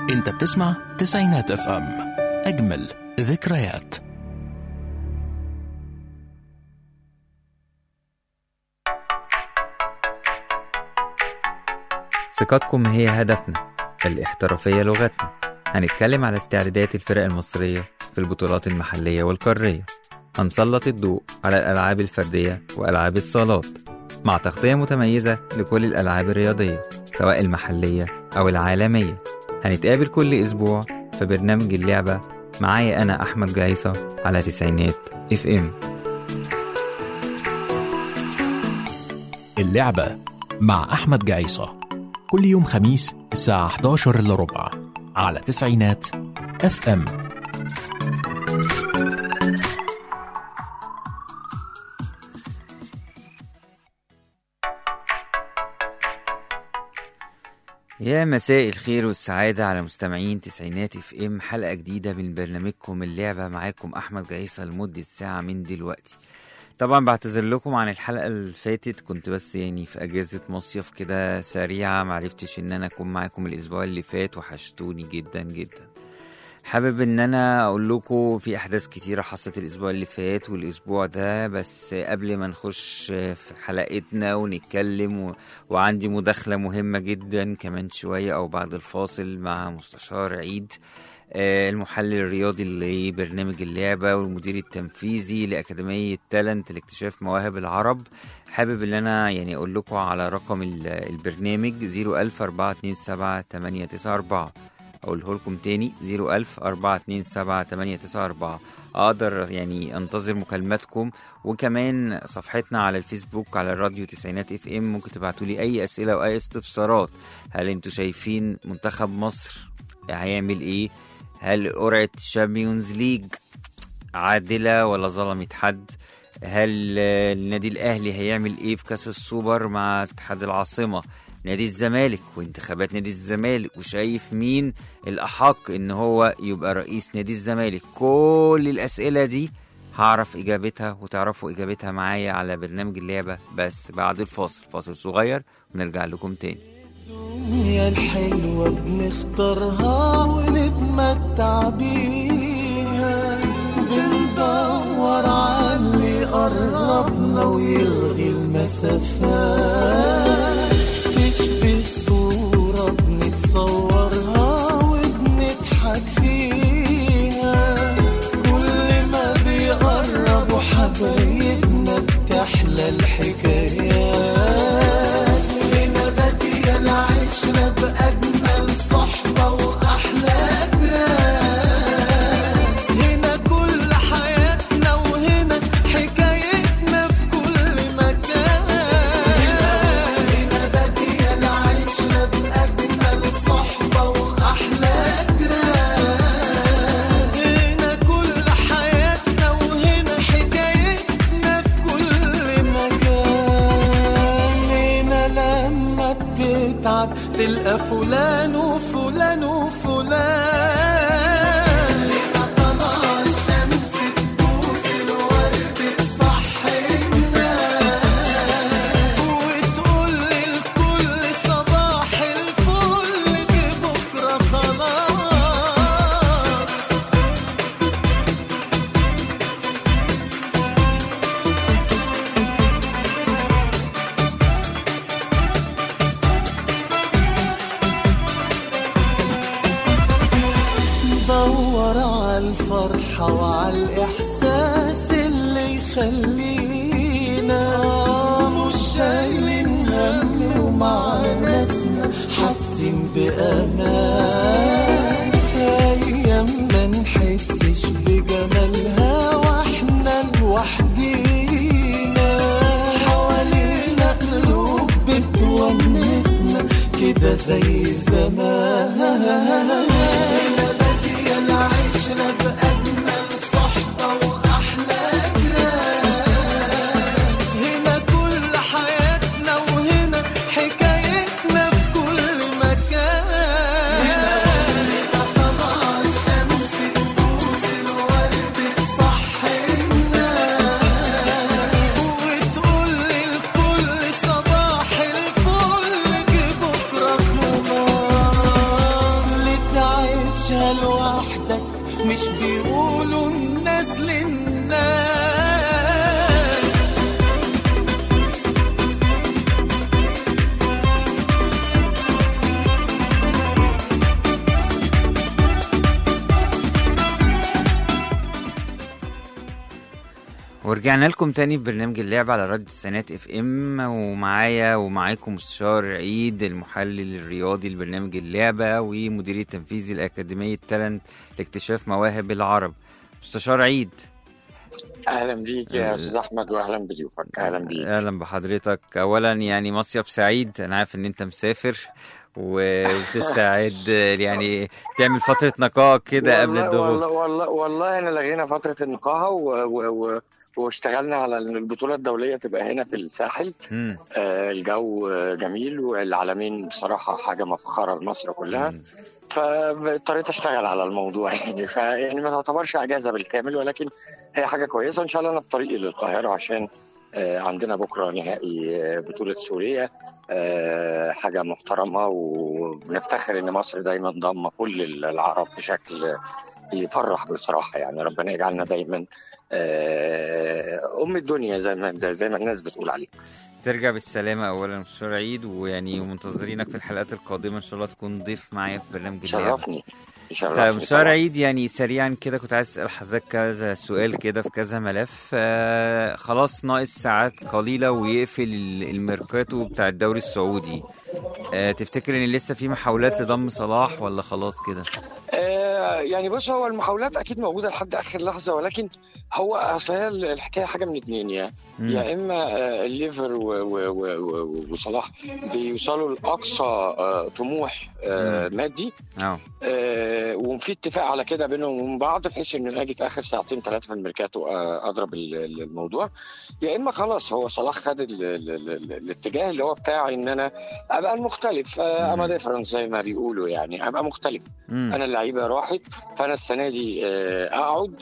انت بتسمع تسعينات اف ام اجمل ذكريات ثقتكم هي هدفنا الاحترافية لغتنا هنتكلم على استعدادات الفرق المصرية في البطولات المحلية والقارية هنسلط الضوء على الألعاب الفردية وألعاب الصالات مع تغطية متميزة لكل الألعاب الرياضية سواء المحلية أو العالمية هنتقابل كل أسبوع في برنامج اللعبة معايا أنا أحمد جايصة على تسعينات اف ام اللعبة مع أحمد جعيصة كل يوم خميس الساعة 11 إلا ربع على تسعينات اف ام يا مساء الخير والسعادة على مستمعين تسعينات اف ام حلقة جديدة من برنامجكم اللعبة معاكم أحمد جعيصة لمدة ساعة من دلوقتي طبعا بعتذر لكم عن الحلقة اللي فاتت كنت بس يعني في أجازة مصيف كده سريعة معرفتش إن أنا أكون معاكم الأسبوع اللي فات وحشتوني جدا جدا حابب ان انا اقول لكم في احداث كتيره حصلت الاسبوع اللي فات والاسبوع ده بس قبل ما نخش في حلقتنا ونتكلم و... وعندي مداخله مهمه جدا كمان شويه او بعد الفاصل مع مستشار عيد آه، المحلل الرياضي لبرنامج اللعبة والمدير التنفيذي لأكاديمية تالنت لاكتشاف مواهب العرب حابب ان انا يعني اقول لكم على رقم ال- البرنامج 00427 اقوله لكم تاني 01000 427 اقدر يعني انتظر مكالماتكم وكمان صفحتنا على الفيسبوك على الراديو تسعينات اف ام ممكن تبعتوا لي اي اسئله واي استفسارات هل انتوا شايفين منتخب مصر هيعمل ايه هل قرعه الشامبيونز ليج عادله ولا ظلمت حد هل آه، النادي الاهلي هيعمل ايه في كاس السوبر مع اتحاد العاصمه نادي الزمالك وانتخابات نادي الزمالك وشايف مين الأحق إن هو يبقى رئيس نادي الزمالك كل الأسئلة دي هعرف إجابتها وتعرفوا إجابتها معايا على برنامج اللعبة بس بعد الفاصل فاصل صغير ونرجع لكم تاني الدنيا الحلوة بنختارها ونتمتع بيها بندور على اللي قربنا ويلغي المسافات تشبه صورة بنتصورها وبنضحك فيها كل ما بيقربوا حبايبنا بتحلى الحكايات هنا بادية العشرة بأجمل صحبة وأحلى جيران هنا كل حياتنا وهنا حكايتنا في كل مكان هنا بادية العشرة بأجمل صحبة وأحلى جيران هنا كل حياتنا وهنا حكايتنا في كل مكان هنا لما بتتعب تلقى فلان وفلان وفلان هنا طلع الشمس تبوس الورد تصحي الناس وتقول للكل صباح الفل دي بكره خلاص ندور على الفرحة وعلى الإحساس اللي يخلينا مش شايلين هم ومع ناسنا حاسين بأمان أيام ما نحسش بجمالها واحنا لوحدينا حوالينا قلوب بتونسنا كده زي زمان بادية العشرة بأجمل صحبة وأحلى جيران هنا كل حياتنا وهنا حكايتنا في كل مكان هنا طلع الشمس تبوس الورد تصحي الناس وتقول للكل صباح الفل جه بكره خلاص ورجعنا لكم تاني في برنامج اللعبة على راديو التسعينات اف ام ومعايا ومعاكم مستشار عيد المحلل الرياضي لبرنامج اللعبة ومدير التنفيذي لأكاديمية تالنت لاكتشاف مواهب العرب مستشار عيد اهلا بيك يا استاذ احمد واهلا بضيوفك اهلا بيك اهلا بحضرتك اولا يعني مصيف سعيد انا عارف ان انت مسافر و- وبتستعد يعني تعمل فترة نقاء كده قبل والله الضغوط والله والله, والله انا لغينا فتره النقاهه و... و... و... واشتغلنا على ان البطوله الدوليه تبقى هنا في الساحل مم. آه، الجو جميل والعالمين بصراحه حاجه مفخره لمصر كلها مم. فاضطريت اشتغل على الموضوع يعني فيعني ما تعتبرش اجازه بالكامل ولكن هي حاجه كويسه وان شاء الله انا في طريقي للقاهره عشان آه، عندنا بكره نهائي آه، بطوله سوريا آه، حاجه محترمه وبنفتخر ان مصر دايما ضامه كل العرب بشكل يفرح بصراحه يعني ربنا يجعلنا دايما آه، ام الدنيا زي ما زي ما الناس بتقول عليه ترجع بالسلامة أولا مستشار عيد ويعني ومنتظرينك في الحلقات القادمة إن شاء الله تكون ضيف معايا في برنامج اللعبة شرفني يشرفني طيب مستشار طبعاً. عيد يعني سريعا كده كنت عايز أسأل حضرتك كذا سؤال كده في كذا ملف آه خلاص ناقص ساعات قليلة ويقفل ال- الميركاتو بتاع الدوري السعودي آه تفتكر إن لسه في محاولات لضم صلاح ولا خلاص كده؟ آه، يعني بص هو المحاولات اكيد موجوده لحد اخر لحظه ولكن هو اصل هي الحكايه حاجه من اتنين يا مم. يا اما آه، الليفر و- و- و- و- وصلاح بيوصلوا لاقصى آه، طموح آه، مم. مادي اه آه، وفي اتفاق على كده بينهم وبين بعض بحيث انه اجي في اخر ساعتين ثلاثه في الميركاتو آه، اضرب ال- ال- الموضوع يا اما خلاص هو صلاح خد ال- ال- ال- ال- الاتجاه اللي هو بتاع ان انا ابقى المختلف اما مم. ديفرنس زي ما بيقولوا يعني ابقى مختلف مم. انا اللعيبه راحت فانا السنه دي آه، اقعد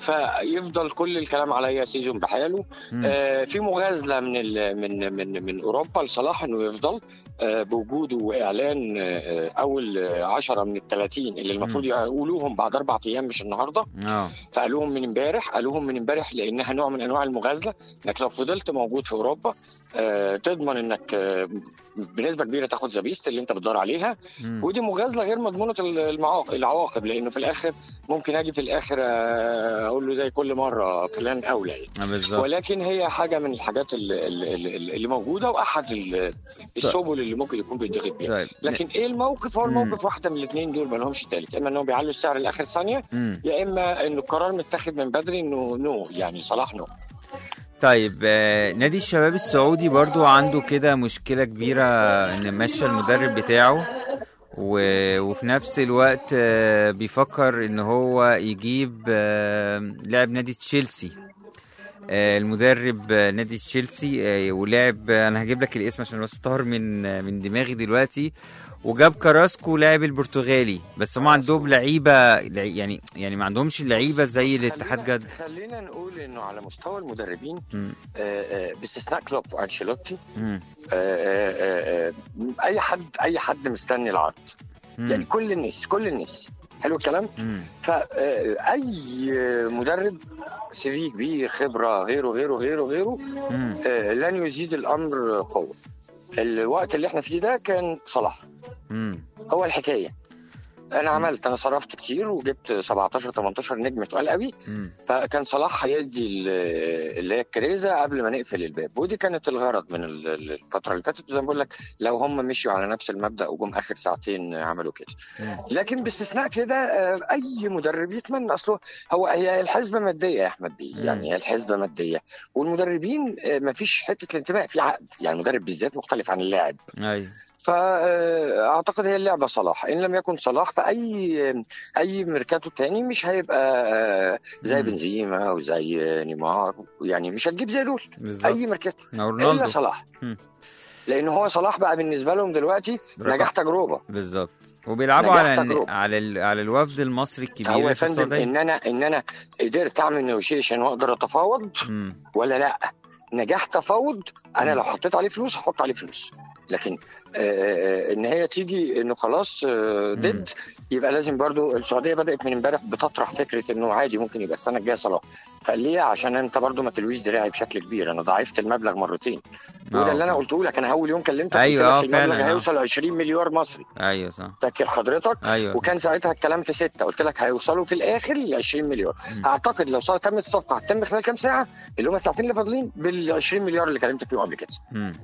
فيفضل كل الكلام عليا سيزون بحاله مم. آه، في مغازله من ال- من من من اوروبا لصلاح انه يفضل آه، بوجوده واعلان آه، اول آه، عشرة من ال 30 اللي المفروض يقولوهم بعد اربع ايام مش النهارده اه فقالوهم من امبارح قالوهم من امبارح لانها نوع من انواع المغازله انك لو فضلت موجود في اوروبا آه، تضمن انك آه، بنسبه كبيره تاخد ذا بيست اللي انت بتدور عليها مم. ودي مغازله غير مضمونه المعاق- العواقب لانه في الاخر ممكن اجي في الاخر آه، اقول له زي كل مره فلان اولى يعني. آه، بالظبط ولكن هي حاجه من الحاجات اللي, اللي, اللي موجوده واحد ال- السبل اللي ممكن يكون بيتضغط بيها طيب لكن ايه الموقف هو مم. الموقف واحده من الاثنين دول ما لهمش ثالث اما انهم بيعلوا السعر لاخر ثانيه مم. يا اما انه القرار متاخد من بدري انه نو يعني صلاح نو طيب آه، نادي الشباب السعودي برضو عنده كده مشكلة كبيرة ان مشى المدرب بتاعه و... وفي نفس الوقت آه، بيفكر ان هو يجيب آه، لاعب نادي تشيلسي آه، المدرب آه، نادي تشيلسي آه، ولعب انا هجيب لك الاسم عشان بس طار من آه، من دماغي دلوقتي وجاب كراسكو لاعب البرتغالي بس هم عندهم لعيبه لع- يعني يعني ما عندهمش لعيبه زي الاتحاد خلينا- جد خلينا نقول انه على مستوى المدربين مم. آه، آه، باستثناء كلوب وانشيلوتي مم. آه، آه، آه، آه، اي حد اي حد مستني العرض مم. يعني كل الناس كل الناس حلو الكلام مم. فاي مدرب سي في كبير خبره غيره غيره غيره غيره مم. آه، لن يزيد الامر قوه الوقت اللي احنا فيه ده كان صلاح مم. هو الحكايه انا عملت انا صرفت كتير وجبت 17 18 نجم تقال قوي مم. فكان صلاح هيدي ال- اللي هي الكريزه قبل ما نقفل الباب ودي كانت الغرض من ال- ال- الفتره اللي فاتت زي ما بقول لك لو هم مشوا على نفس المبدا وجم اخر ساعتين عملوا كده مم. لكن باستثناء كده آه، اي مدرب يتمنى اصله هو هي الحسبه ماديه يا احمد بيه مم. يعني هي الحسبه ماديه والمدربين ما فيش حته الانتماء في عقد يعني المدرب بالذات مختلف عن اللاعب ايوه فاعتقد هي اللعبه صلاح ان لم يكن صلاح فاي اي ميركاتو تاني مش هيبقى آه، زي مم. بنزيما او زي نيمار يعني مش هتجيب زي دول بالظبط اي ميركاتو أو الا رونالدو صلاح مم. لان هو صلاح بقى بالنسبه لهم دلوقتي رقم. نجاح تجربه بالظبط وبيلعبوا نجاح على تجربة. على ال- على الوفد المصري الكبير هو يا اللي في فندم السعوديه ان انا ان انا قدرت اعمل نيوشيشن واقدر اتفاوض مم. ولا لا نجاح تفاوض انا مم. لو حطيت عليه فلوس هحط عليه فلوس لكن آه، ان هي تيجي انه خلاص آه، ضد يبقى لازم برضو السعوديه بدات من امبارح بتطرح فكره انه عادي ممكن يبقى السنه الجايه صلاح فقال ليه عشان انت برضو ما تلويش دراعي بشكل كبير انا ضاعفت المبلغ مرتين وده آه. اللي انا قلته لك انا اول يوم كلمتك أيوة، آه، قلت لك المبلغ فعلا، آه. هيوصل 20 مليار مصري ايوه صح فاكر حضرتك ايوه وكان ساعتها الكلام في ستة قلت لك هيوصلوا في الاخر ل 20 مليار مم. اعتقد لو صار تمت الصفقه هتتم خلال كام ساعه اللي هم الساعتين اللي فاضلين بال 20 مليار اللي كلمتك فيهم قبل كده مم.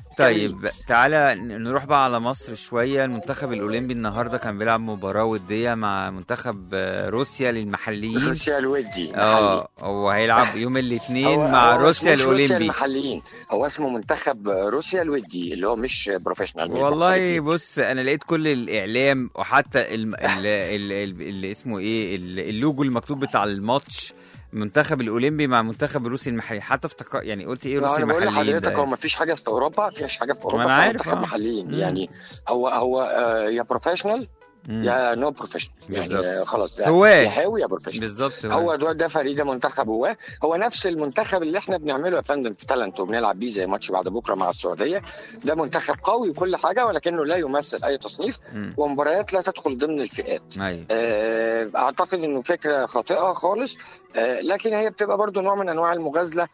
طيب تعالى ن- نروح بقى على مصر شويه المنتخب الاولمبي النهارده كان بيلعب مباراه وديه مع منتخب آه، روسيا للمحليين روسيا الودي محلي. اه هو هيلعب يوم الاثنين هو- مع هو روسيا اسمه مش روسيا الاولمبي المحليين هو اسمه منتخب روسيا الودي اللي هو مش بروفيشنال مش والله محترفين. بص انا لقيت كل الاعلام وحتى الم... ال... ال... ال... اللي اسمه ايه ال- اللوجو المكتوب بتاع الماتش المنتخب الاولمبي مع المنتخب الروسي المحلي حتى افتكر يعني قلت ايه ما روسي انا بقول المحليين لحضرتك ده هو ما فيش حاجه في اوروبا ما فيش حاجه في اوروبا أنا اسمها عارف، منتخب آه. محليين مم. يعني هو هو آه، يا بروفيشنال مم. يا نو بروفيشنال بالظبط. يعني آه، خلاص ده هواه. يا هاوي يا بروفيشنال بالظبط هو ده ده فريق ده منتخب هو هو نفس المنتخب اللي احنا بنعمله يا فندم في تالنت وبنلعب بيه زي ماتش بعد بكره مع السعوديه ده منتخب قوي وكل حاجه ولكنه لا يمثل اي تصنيف مم. ومباريات لا تدخل ضمن الفئات ايوه آه، اعتقد انه فكره خاطئه خالص آه، لكن هي بتبقى برضو نوع من انواع المغازله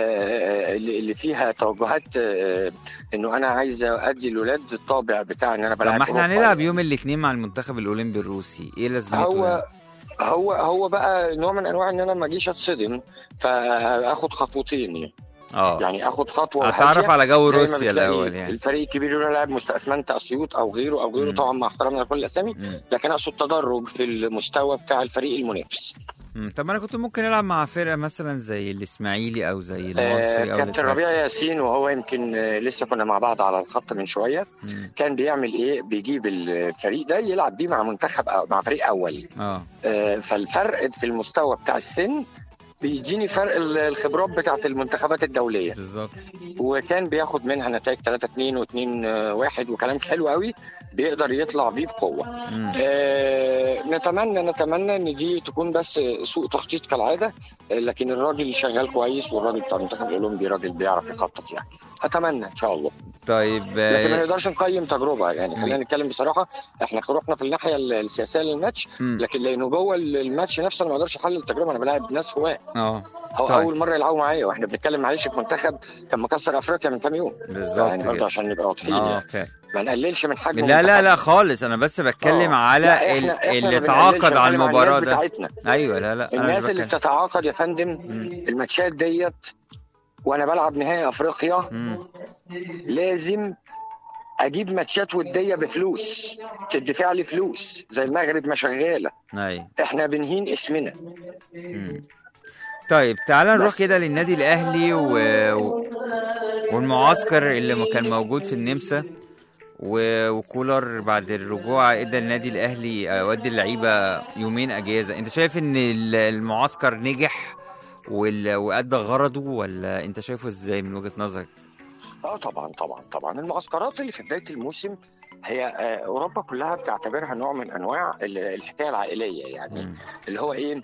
آه، اللي اللي فيها توجهات آه، انه انا عايز ادي الاولاد الطابع بتاع ان انا طب بلعب ما احنا أوروبا. هنلعب يوم الاثنين مع المنتخب الاولمبي الروسي ايه لازمته هو يعني؟ هو هو بقى نوع من انواع ان انا ما اجيش اتصدم فاخد خطوتين يعني. اه يعني اخد خطوه اتعرف هادية على جو زي ما روسيا بتلاقي الاول يعني الفريق الكبير يروح يلعب مست- اسمنت اسيوط او غيره او غيره مم. طبعا مع احترامنا لكل الاسامي مم. لكن اقصد تدرج في المستوى بتاع الفريق المنافس مم. طب انا كنت ممكن العب مع فرقه مثلا زي الاسماعيلي او زي آه، المصري او كابتن الاتحاد. ربيع ياسين وهو يمكن آه، لسه كنا مع بعض على الخط من شويه مم. كان بيعمل ايه بيجيب الفريق ده يلعب بيه مع منتخب أو مع فريق اول اه آه، فالفرق في المستوى بتاع السن بيديني فرق ال- الخبرات بتاعت المنتخبات الدوليه بالظبط وكان بياخد منها نتائج 3 2 و2 1 وكلام حلو قوي بيقدر يطلع بيه بقوه مم. آه، نتمنى نتمنى ان دي تكون بس سوء تخطيط كالعاده آه، لكن الراجل شغال كويس والراجل بتاع المنتخب الاولمبي راجل بيعرف يخطط يعني اتمنى ان شاء الله طيب لكن ما آه، نقدرش نقيم تجربه يعني خلينا نتكلم بصراحه احنا رحنا في الناحيه السياسيه للماتش مم. لكن لانه جوه الماتش نفسه انا ما اقدرش احلل التجربه انا بلاعب ناس هواه اه هو طيب. اول مره يلعبوا معايا واحنا بنتكلم معلش في منتخب كان مكسر افريقيا من كام يوم بالظبط يعني برضه كده. عشان نبقى واضحين اه يعني فعلا. ما نقللش من حجم لا لا المنتخب. لا خالص انا بس بتكلم آه. على لا، ال- إحنا- إحنا اللي ما بنقللش، تعاقد على بنتكلم عن المباراه الناس ده بتاعتنا ايوه لا لا انا الناس مش اللي بتكلم بتتعاقد يا فندم مم. الماتشات ديت وانا بلعب نهائي افريقيا مم. لازم اجيب ماتشات وديه بفلوس تدفع لي فلوس زي المغرب ما شغاله ايوه احنا بنهين اسمنا مم. طيب تعالى نروح بس. كده للنادي الاهلي و... و... والمعسكر اللي م- كان موجود في النمسا و... وكولر بعد الرجوع ادى النادي الاهلي آه، ودي اللعيبه يومين اجازه انت شايف ان ال- المعسكر نجح وال... وادى غرضه ولا انت شايفه ازاي من وجهه نظرك اه طبعا طبعا طبعا المعسكرات اللي في بدايه الموسم هي آه، اوروبا كلها بتعتبرها نوع من انواع ال- الحكايه العائليه يعني مم. اللي هو ايه آه،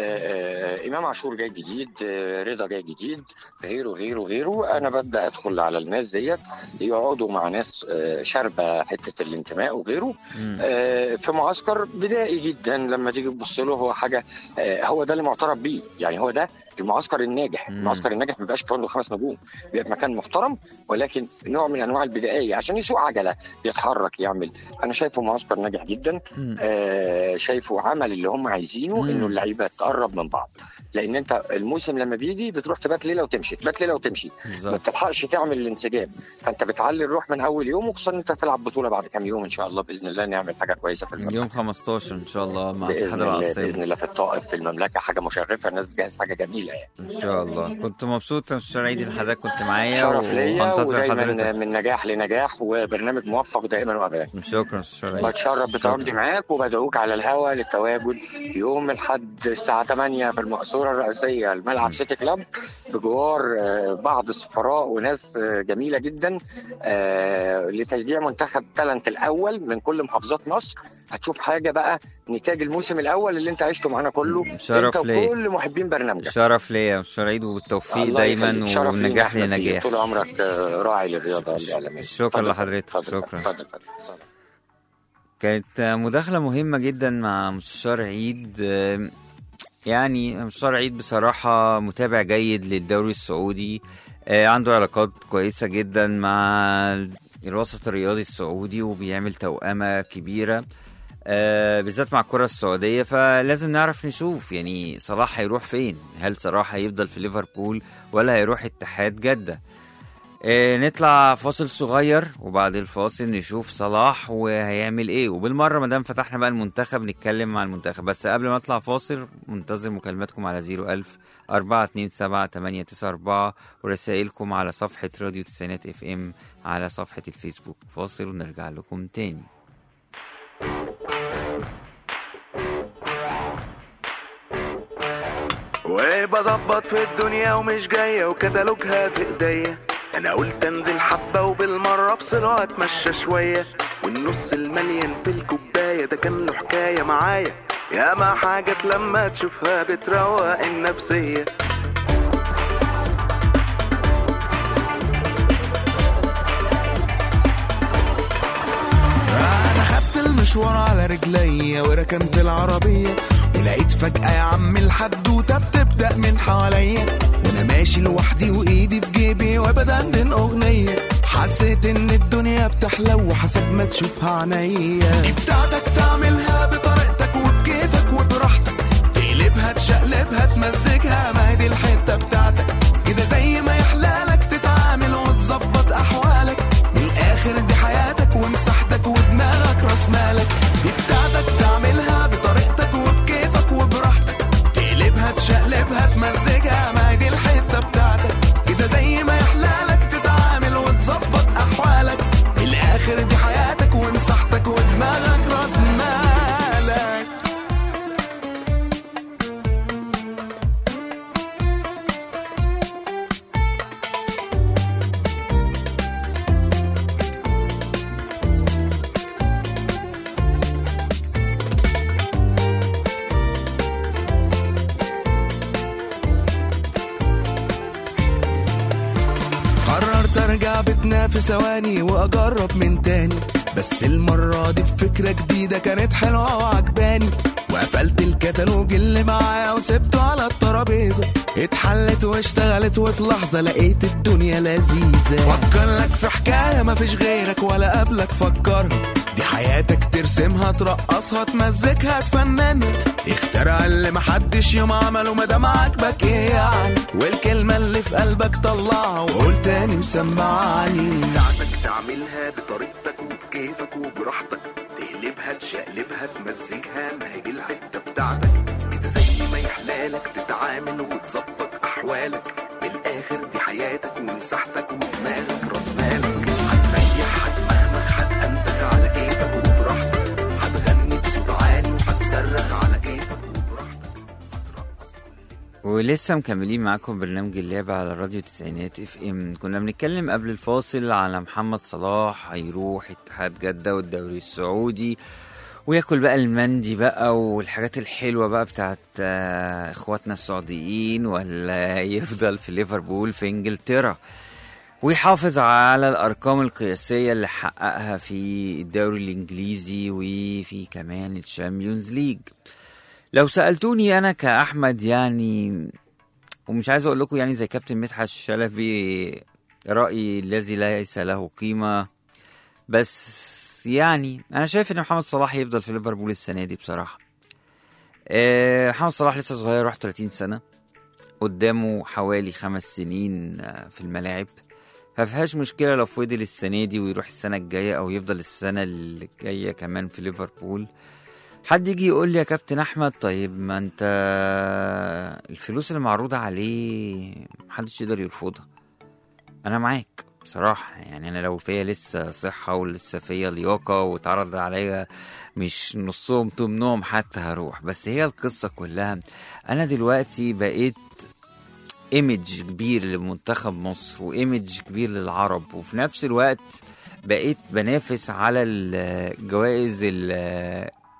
آه، امام عاشور جاي جديد آه، رضا جاي جديد غيره غيره غيره انا ببدا ادخل على الناس ديت يقعدوا مع ناس آه، شاربه حته الانتماء وغيره مم. آه، في معسكر بدائي جدا لما تيجي تبص له هو حاجه آه، هو ده اللي معترف بيه يعني هو ده المعسكر الناجح مم. المعسكر الناجح ما بيبقاش في فندق خمس نجوم بيبقى في مكان محترم ولكن نوع من انواع البدائيه عشان يسوق عجله يتحرك يعمل انا شايفه معسكر ناجح جدا مم. آه، شايفه عمل اللي هم عايزينه مم. انه اللعيبه تقرب من بعض لان انت الموسم لما بيجي بتروح تبات ليله وتمشي تبات ليله وتمشي ما بالظبط بتلحقش تعمل الانسجام فانت بتعلي الروح من اول يوم وخصوصا انت هتلعب بطوله بعد كام يوم ان شاء الله باذن الله نعمل حاجه كويسه في المملكه يوم 15 ان شاء الله مع اتحاد باذن الله العاصمه باذن الله في الطائف في المملكه حاجه مشرفه الناس بتجهز حاجه جميله يعني ان شاء الله كنت مبسوط يا استاذ عيد ان حضرتك كنت معايا شرف ليا وهنتظر ودايما حضرتك من نجاح لنجاح وبرنامج موفق دائما وابدا شكرا استاذ عيد بتشرف بتواجدي معاك وبدعوك على الهوا للتواجد يوم الحد الساعة 8 في المقصورة الرئيسية الملعب سيتي كلاب بجوار آه، بعض السفراء وناس آه، جميلة جدا آه، لتشجيع منتخب تالنت الأول من كل محافظات مصر هتشوف حاجة بقى نتاج الموسم الأول اللي أنت عشته معانا كله شرف أنت ليا. وكل محبين برنامجك شرف ليا استاذ عيد وبالتوفيق الله دايما يخليك. شرف لينا ونجاح أحمد بيه. لنجاح طول عمرك آه، آه، راعي للرياضه الاعلاميه شكرا اتفضل، لحضرتك، اتفضل، شكرا. اتفضل اتفضل اتفضل. كانت مداخلة مهمة جدا مع مستشار عيد آم، يعني مستشار عيد بصراحة متابع جيد للدوري السعودي آه، عنده علاقات كويسة جدا مع الوسط الرياضي السعودي وبيعمل توأمة كبيرة آه، بالذات مع الكرة السعودية فلازم نعرف نشوف يعني صلاح هيروح فين هل صلاح هيفضل في ليفربول ولا هيروح اتحاد جدة آه، نطلع فاصل صغير وبعد الفاصل نشوف صلاح وهيعمل ايه وبالمره ما دام فتحنا بقى المنتخب نتكلم مع المنتخب بس قبل ما اطلع فاصل منتظر مكالماتكم على 01000 427 894 ورسائلكم على صفحه راديو تسعينات اف ام على صفحه الفيسبوك فاصل ونرجع لكم تاني وبظبط في الدنيا ومش جاية وكتالوجها في ايديا انا قلت انزل حبة وبالمرة افصل واتمشى شوية والنص المليان في الكوباية ده كان له حكاية معايا ياما حاجات لما تشوفها بتروق النفسية انا خدت المشوار على رجليا وركنت العربية ولقيت فجأة يا عم الحدوتة بتبدأ من حواليا وانا ماشي لوحدي وايدي في جيبي وبدندن اغنية حسيت ان الدنيا بتحلو حسب ما تشوفها عينيا دي بتاعتك تعملها بطريقتك وبكيفك وبراحتك تقلبها تشقلبها تمزجها ما هي دي الحتة بتاعتك كده زي ما يحلالك تتعامل وتظبط احوالك من الاخر دي حياتك ومساحتك ودماغك راس مالك دي بتاعتك تعملها بطريقتك وبكيفك وبراحتك تقلبها تشقلبها تمزجها ما هي دي الحته بتاعتك كده زي ما يحلالك تتعامل وتظبط احوالك من الاخر دي حياتك ومساحتك ودماغك راس مالك قررت ارجع بيتنا في ثواني واجرب من تاني بس المرة دي بفكرة جديدة كانت حلوة وعجباني وقفلت الكتالوج اللي معايا وسبته على الترابيزة اتحلت واشتغلت وفي لحظة لقيت الدنيا لذيذة فكر لك في حكاية مفيش غيرك ولا قبلك فكرها دي حياتك ترسمها ترقصها تمزجها تفننها اخترع اللي محدش يوم عمله مادام عاجبك ايه يعني والكلمة اللي في قلبك طلعها وقول تاني وسمعني بتاعتك تعملها بطريقتك وبكيفك وبراحتك تقلبها تشقلبها تمزجها ما هي دي الحته بتاعتك كده زي ما يحلالك تتعامل وتظبط احوالك بالاخر دي حياتك ومساحتك ودماغك راس مالك هتريح هتمخمخ هتأنتخ على كيفك وبراحتك هتغني بصوت عالي وهتصرخ على كيفك وبراحتك ولسه مكملين معاكم برنامج اللعبة على راديو تسعينات اف ام كنا بنتكلم قبل الفاصل على محمد صلاح هيروح اتحاد جدة والدوري السعودي وياكل بقى المندي بقى والحاجات الحلوة بقى بتاعت آه، اخواتنا السعوديين ولا يفضل في ليفربول في انجلترا ويحافظ على الارقام القياسية اللي حققها في الدوري الانجليزي وفي كمان الشامبيونز ليج لو سألتوني أنا كأحمد يعني ومش عايز أقول لكم يعني زي كابتن مدحت الشلبي رأيي الذي ليس له قيمة بس يعني أنا شايف إن محمد صلاح يفضل في ليفربول السنة دي بصراحة آه، محمد صلاح لسه صغير 31 سنة قدامه حوالي خمس سنين آه، في الملاعب ففيهاش مشكلة لو فضل السنة دي ويروح السنة الجاية أو يفضل السنة اللي جاية كمان في ليفربول حد يجي يقول لي يا كابتن احمد طيب ما انت الفلوس اللي معروضه عليه محدش يقدر يرفضها انا معاك بصراحة يعني أنا لو فيا لسه صحة ولسه فيا لياقة واتعرض عليا مش نصهم تمنهم حتى هروح بس هي القصة كلها أنا دلوقتي بقيت ايمج كبير لمنتخب مصر وايمج كبير للعرب وفي نفس الوقت بقيت بنافس على الجوائز ال-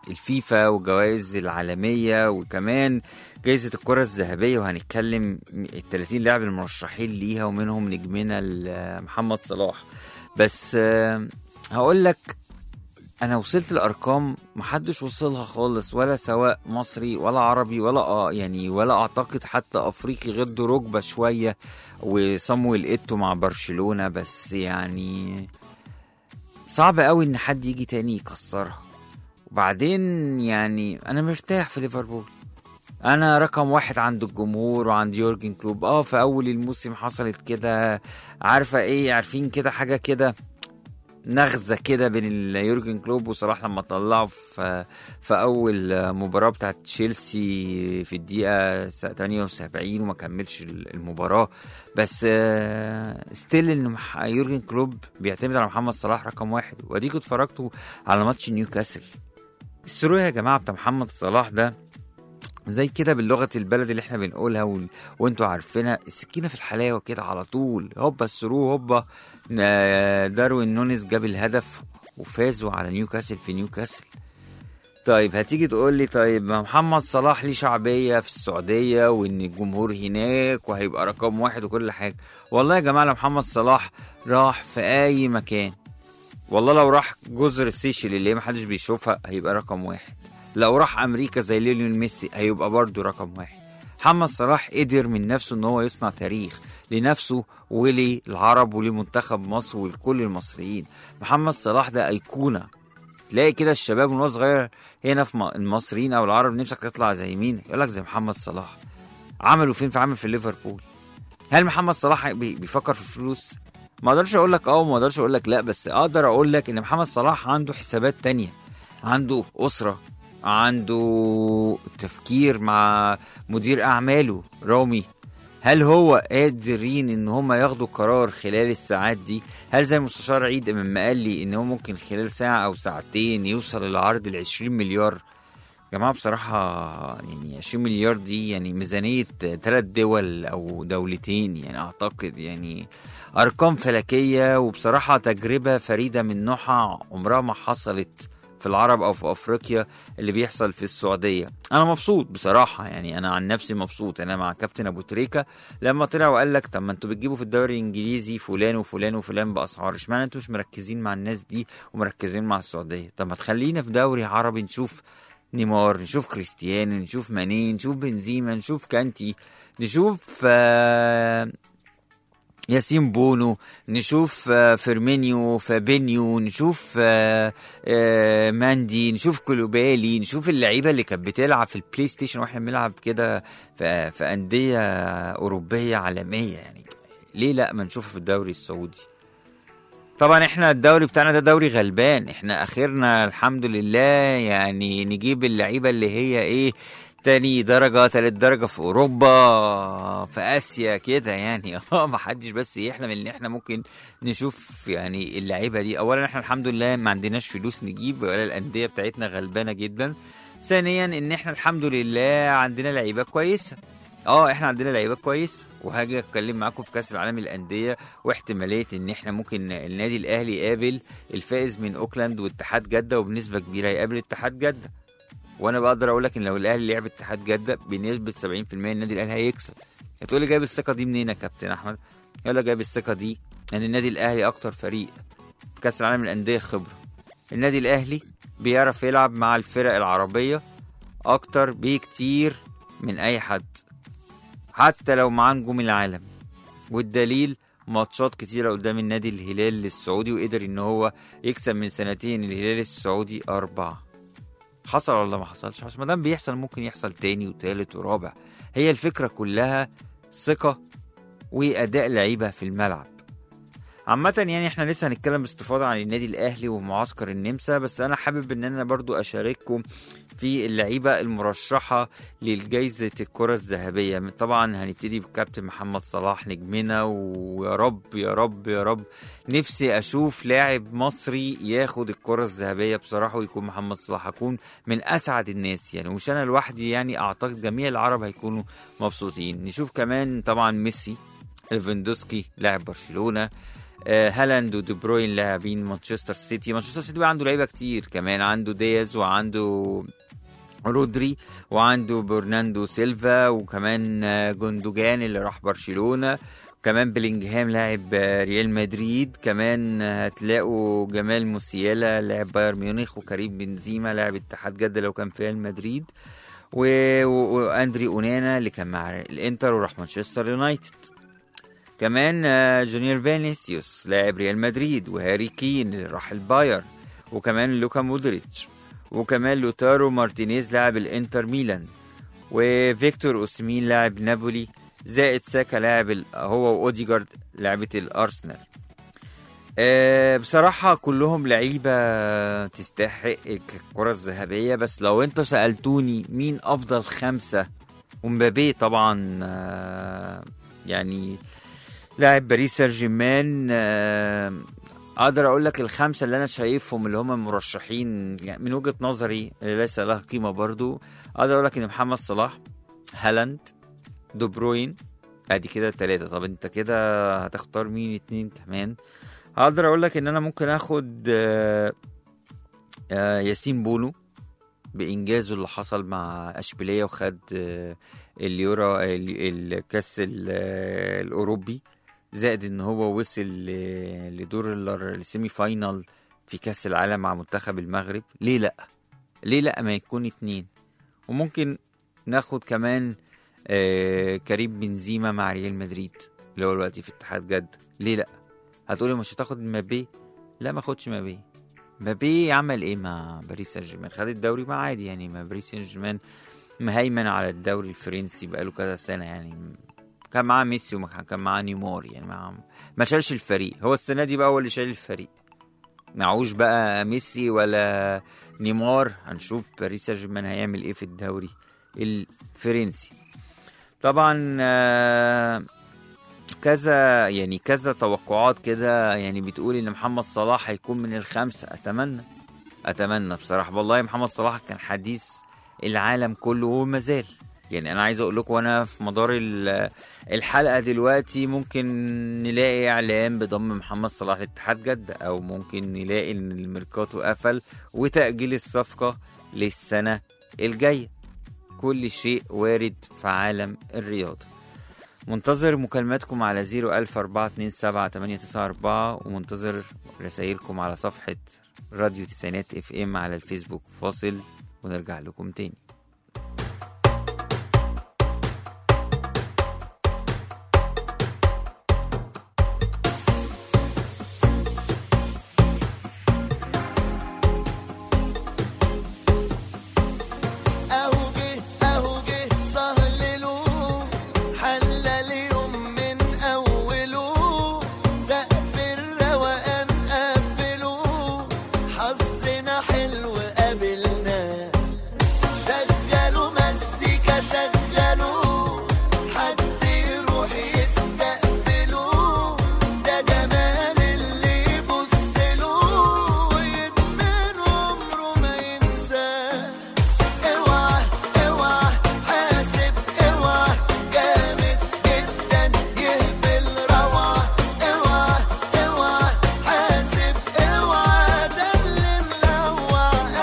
الفيفا والجوائز العالميه وكمان جائزه الكره الذهبيه وهنتكلم ال 30 لاعب المرشحين ليها ومنهم نجمنا ال- محمد صلاح بس آه، هقول لك انا وصلت لارقام محدش وصلها خالص ولا سواء مصري ولا عربي ولا اه يعني ولا اعتقد حتى افريقي غير دروجبا شويه وصامويل ايتو مع برشلونه بس يعني صعب قوي ان حد يجي تاني يكسرها وبعدين يعني انا مرتاح في ليفربول انا رقم واحد عند الجمهور وعند يورجن كلوب اه في اول الموسم حصلت كده عارفه ايه عارفين كده حاجه كده نغزه كده بين ال- يورجن كلوب وصلاح لما طلعوا في في اول مباراه بتاعت تشيلسي في الدقيقه 78 وما كملش المباراه بس ستيل ان مح- يورجن كلوب بيعتمد على محمد صلاح رقم واحد واديكوا اتفرجتوا على ماتش نيوكاسل السرور يا جماعه بتاع محمد صلاح ده زي كده باللغه البلد اللي احنا بنقولها و... وانتوا عارفينها السكينه في الحلاوه كده على طول هوبا السرور هوبا آه، داروين نونيز جاب الهدف وفازوا على نيوكاسل في نيوكاسل طيب هتيجي تقول لي طيب ما محمد صلاح ليه شعبيه في السعوديه وان الجمهور هناك وهيبقى رقم واحد وكل حاجه والله يا جماعه لو محمد صلاح راح في اي مكان والله لو راح جزر السيشل اللي محدش بيشوفها هيبقى رقم واحد لو راح امريكا زي ليونيل ميسي هيبقى برضه رقم واحد محمد صلاح قدر من نفسه ان هو يصنع تاريخ لنفسه وللعرب ولمنتخب مصر ولكل المصريين محمد صلاح ده ايقونه تلاقي كده الشباب وهو صغير هنا في م- المصريين او العرب نفسك تطلع زي مين يقول لك زي محمد صلاح عملوا فين في عمل في ليفربول هل محمد صلاح بي- بيفكر في الفلوس ما اقدرش اقول لك اه وما اقدرش اقول لك لا بس اقدر اقول لك ان محمد صلاح عنده حسابات تانية عنده اسره عنده تفكير مع مدير اعماله رامي هل هو قادرين ان هم ياخدوا قرار خلال الساعات دي هل زي المستشار عيد لما قال لي ان هو ممكن خلال ساعه او ساعتين يوصل العرض ل 20 مليار يا جماعه بصراحه يعني 20 مليار دي يعني ميزانيه ثلاث دول او دولتين يعني اعتقد يعني ارقام فلكيه وبصراحه تجربه فريده من نوعها عمرها ما حصلت في العرب او في افريقيا اللي بيحصل في السعوديه انا مبسوط بصراحه يعني انا عن نفسي مبسوط انا مع كابتن ابو تريكه لما طلع وقال لك طب ما انتوا بتجيبوا في الدوري الانجليزي فلان وفلان وفلان باسعار اشمعنى انتوا مش مركزين مع الناس دي ومركزين مع السعوديه طب ما تخلينا في دوري عربي نشوف نيمار نشوف كريستيانو نشوف ماني نشوف بنزيما نشوف كانتي نشوف آه، ياسين بونو نشوف آه، فيرمينيو فابينيو نشوف آه، آه، ماندي نشوف كولوبالي نشوف اللعيبه اللي كانت بتلعب في البلاي ستيشن واحنا بنلعب كده في في انديه اوروبيه عالميه يعني ليه لا ما نشوفه في الدوري السعودي طبعا احنا الدوري بتاعنا ده دوري غلبان احنا اخرنا الحمد لله يعني نجيب اللعيبه اللي هي ايه تاني درجة تالت درجة في أوروبا في آسيا كده يعني اه محدش بس يحلم إن إحنا ممكن نشوف يعني اللعيبة دي أولا إحنا الحمد لله ما عندناش فلوس نجيب ولا الأندية بتاعتنا غلبانة جدا ثانيا إن إحنا الحمد لله عندنا لعيبة كويسة اه احنا عندنا لعيبه كويس وهاجي اتكلم معاكم في كاس العالم للانديه واحتماليه ان احنا ممكن النادي الاهلي يقابل الفائز من اوكلاند واتحاد جده وبنسبه كبيره يقابل اتحاد جده وانا بقدر اقول لك ان لو الاهلي لعب اتحاد جده بنسبه 70% النادي الاهلي هيكسب هتقول لي جايب الثقه دي منين يا كابتن احمد يلا جايب الثقه دي ان النادي الاهلي اكتر فريق في كاس العالم للانديه خبره النادي الاهلي بيعرف يلعب مع الفرق العربيه اكتر بكتير من اي حد حتى لو معاه نجوم العالم والدليل ماتشات كتيرة قدام النادي الهلال السعودي وقدر ان هو يكسب من سنتين الهلال السعودي أربعة حصل ولا ما حصلش حصل ما دام بيحصل ممكن يحصل تاني وتالت ورابع هي الفكرة كلها ثقة وأداء لعيبة في الملعب عامة يعني احنا لسه هنتكلم باستفاضة عن النادي الأهلي ومعسكر النمسا بس أنا حابب إن أنا برضو أشارككم في اللعيبة المرشحة للجائزة الكرة الذهبية طبعا هنبتدي بكابتن محمد صلاح نجمنا ويا رب يا رب يا رب نفسي أشوف لاعب مصري ياخد الكرة الذهبية بصراحة ويكون محمد صلاح أكون من أسعد الناس يعني مش أنا لوحدي يعني أعتقد جميع العرب هيكونوا مبسوطين نشوف كمان طبعا ميسي ليفاندوسكي لاعب برشلونة آه، هالاند ودي بروين لاعبين مانشستر سيتي مانشستر سيتي بقى عنده لعيبه كتير كمان عنده دياز وعنده رودري وعنده برناندو سيلفا وكمان آه، جوندوجان اللي راح برشلونه كمان بلينجهام لاعب آه، ريال مدريد كمان آه، هتلاقوا جمال موسيالا لاعب بايرن ميونخ وكريم بنزيما لاعب اتحاد جده لو كان في ريال مدريد و... و... واندري اونانا اللي كان مع الانتر وراح مانشستر يونايتد كمان آه، جونيور فينيسيوس لاعب ريال مدريد وهاري كين اللي راح البايرن وكمان لوكا مودريتش وكمان لوتارو مارتينيز لاعب الانتر ميلان وفيكتور اوسمين لاعب نابولي زائد ساكا لاعب ال- هو واوديجارد لعبة الارسنال آه، بصراحة كلهم لعيبة تستحق الكرة الذهبية بس لو انتوا سألتوني مين أفضل خمسة ومبابي طبعا آه، يعني لاعب باريس سان جيرمان آه، اقدر اقول لك الخمسه اللي انا شايفهم اللي هم مرشحين يعني من وجهه نظري اللي ليس لها قيمه برضو اقدر اقول لك ان محمد صلاح هالاند دو بروين ادي كده ثلاثه طب انت كده هتختار مين اتنين كمان هقدر اقول لك ان انا ممكن اخد آه، آه، ياسين بونو بانجازه اللي حصل مع اشبيليه وخد آه، اليورو ال- الكاس ال- آه، الاوروبي زائد ان هو وصل ل- لدور ال- السيمي فاينال في كاس العالم مع منتخب المغرب ليه لا ليه لا ما يكون اتنين وممكن ناخد كمان آه كريم بنزيما مع ريال مدريد اللي هو دلوقتي في اتحاد جدة ليه لا هتقولي مش هتاخد مبابي لا ما اخدش مبابي مبابي عمل ايه مع باريس سان جيرمان خد الدوري ما عادي يعني ما باريس سان جيرمان مهيمن على الدوري الفرنسي بقاله كذا سنه يعني كان معاه ميسي وكان معاه نيمار يعني مع ما شالش الفريق هو السنه دي بقى هو اللي شايل الفريق معهوش بقى ميسي ولا نيمار هنشوف باريس سان جيرمان هيعمل ايه في الدوري الفرنسي طبعا آه، كذا يعني كذا توقعات كده يعني بتقول ان محمد صلاح هيكون من الخمسه اتمنى اتمنى بصراحه والله محمد صلاح كان حديث العالم كله وما زال يعني انا عايز اقول لكم وانا في مدار ال- الحلقه دلوقتي ممكن نلاقي اعلان بضم محمد صلاح لاتحاد جده او ممكن نلاقي ان الميركاتو قفل وتاجيل الصفقه للسنه الجايه كل شيء وارد في عالم الرياضه منتظر مكالماتكم على 010427894 ومنتظر رسائلكم على صفحة راديو تسعينات اف ام على الفيسبوك فاصل ونرجع لكم تاني اهو جه اهو جه سهلله حلى اليوم من اوله سقف الروقان قفله حظنا حلو قابلنا شغلوا مزيكا شغلوا حد يروح يستقبله ده جمال اللي يبصله ويدمن عمره ما ينساه اوعى اوعى حاسب اوعى جامد جدا يهبل روعة اوعى اوعى حاسب اوعى ده اللي ملوع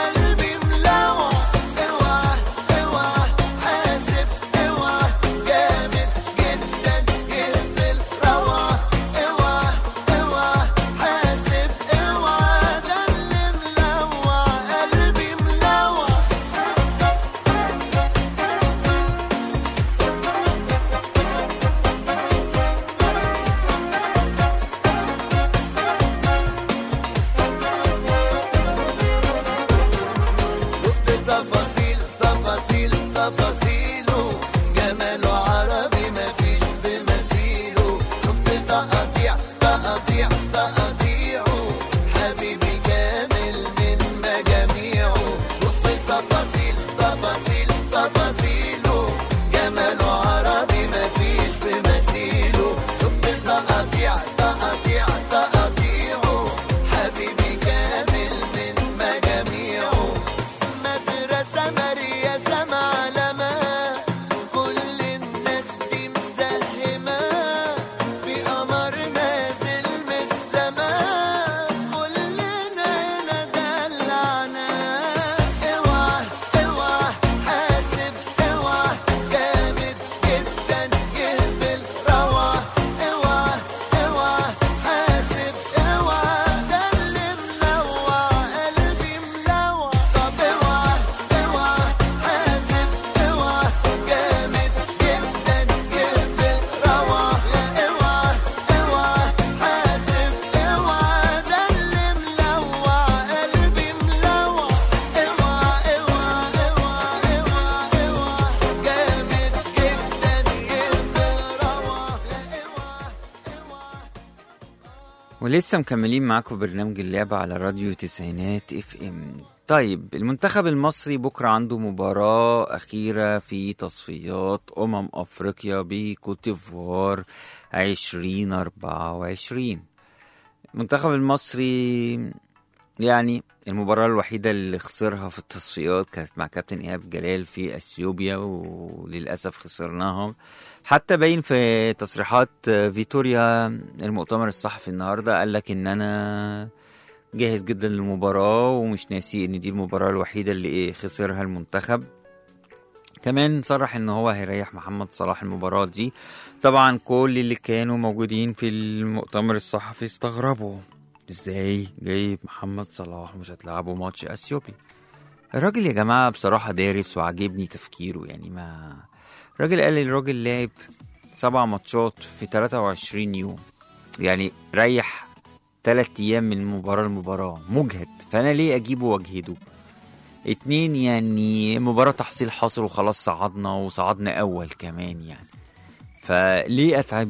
ولسه مكملين معاكم برنامج اللعبة على راديو تسعينات اف ام طيب المنتخب المصري بكرة عنده مباراة أخيرة في تصفيات أمم أفريقيا بكوت ديفوار عشرين أربعة وعشرين المنتخب المصري يعني المباراة الوحيدة اللي خسرها في التصفيات كانت مع كابتن إيهاب جلال في أثيوبيا وللأسف خسرناها حتى باين في تصريحات فيتوريا المؤتمر الصحفي النهارده قال لك ان انا جاهز جدا للمباراة ومش ناسي ان دي المباراة الوحيدة اللي ايه خسرها المنتخب كمان صرح ان هو هيريح محمد صلاح المباراة دي طبعا كل اللي كانوا موجودين في المؤتمر الصحفي استغربوا ازاي جايب محمد صلاح مش هتلعبوا ماتش اثيوبي الراجل يا جماعة بصراحة دارس وعجبني تفكيره يعني ما الراجل قال لي الراجل لعب سبع ماتشات في 23 يوم يعني ريح تلات ايام من مباراة لمباراة مجهد فانا ليه اجيبه واجهده اتنين يعني مباراة تحصيل حاصل وخلاص صعدنا وصعدنا اول كمان يعني فليه اتعبه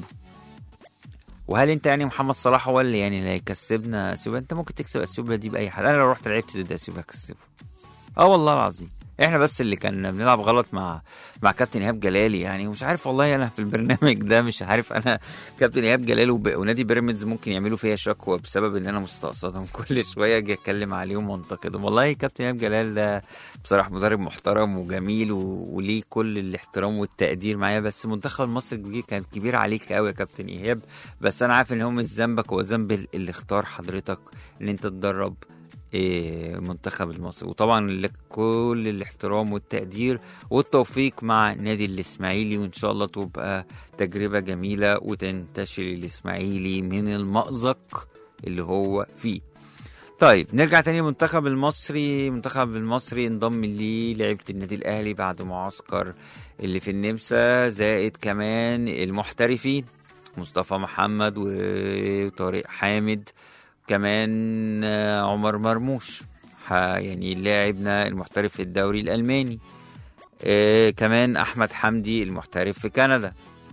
وهل انت يعني محمد صلاح هو اللي يعني اللي هيكسبنا اثيوبيا انت ممكن تكسب اثيوبيا دي باي حد انا لو رحت لعبت ضد اثيوبيا هكسبه اه والله العظيم احنا بس اللي كان بنلعب غلط مع مع كابتن ايهاب جلالي يعني ومش عارف والله انا في البرنامج ده مش عارف انا كابتن ايهاب جلال وب... ونادي بيراميدز ممكن يعملوا فيا شكوى بسبب ان انا مستقصدهم كل شويه اجي اتكلم عليهم وانتقدهم والله كابتن ايهاب جلال ده بصراحه مدرب محترم وجميل و... وليه كل الاحترام والتقدير معايا بس منتخب مصر الجديد كان كبير عليك قوي يا كابتن ايهاب بس انا عارف ان هو مش ذنبك هو ذنب اللي اختار حضرتك ان انت تدرب إيه، المنتخب المصري وطبعا لك كل الاحترام والتقدير والتوفيق مع نادي الاسماعيلي وان شاء الله تبقى تجربه جميله وتنتشر الاسماعيلي من المأزق اللي هو فيه طيب نرجع تاني للمنتخب المصري المنتخب المصري انضم ليه لعيبه النادي الاهلي بعد معسكر اللي في النمسا زائد كمان المحترفين مصطفى محمد وطارق حامد كمان آه، عمر مرموش ح- يعني لاعبنا المحترف في الدوري الألماني آه، كمان أحمد حمدي المحترف في كندا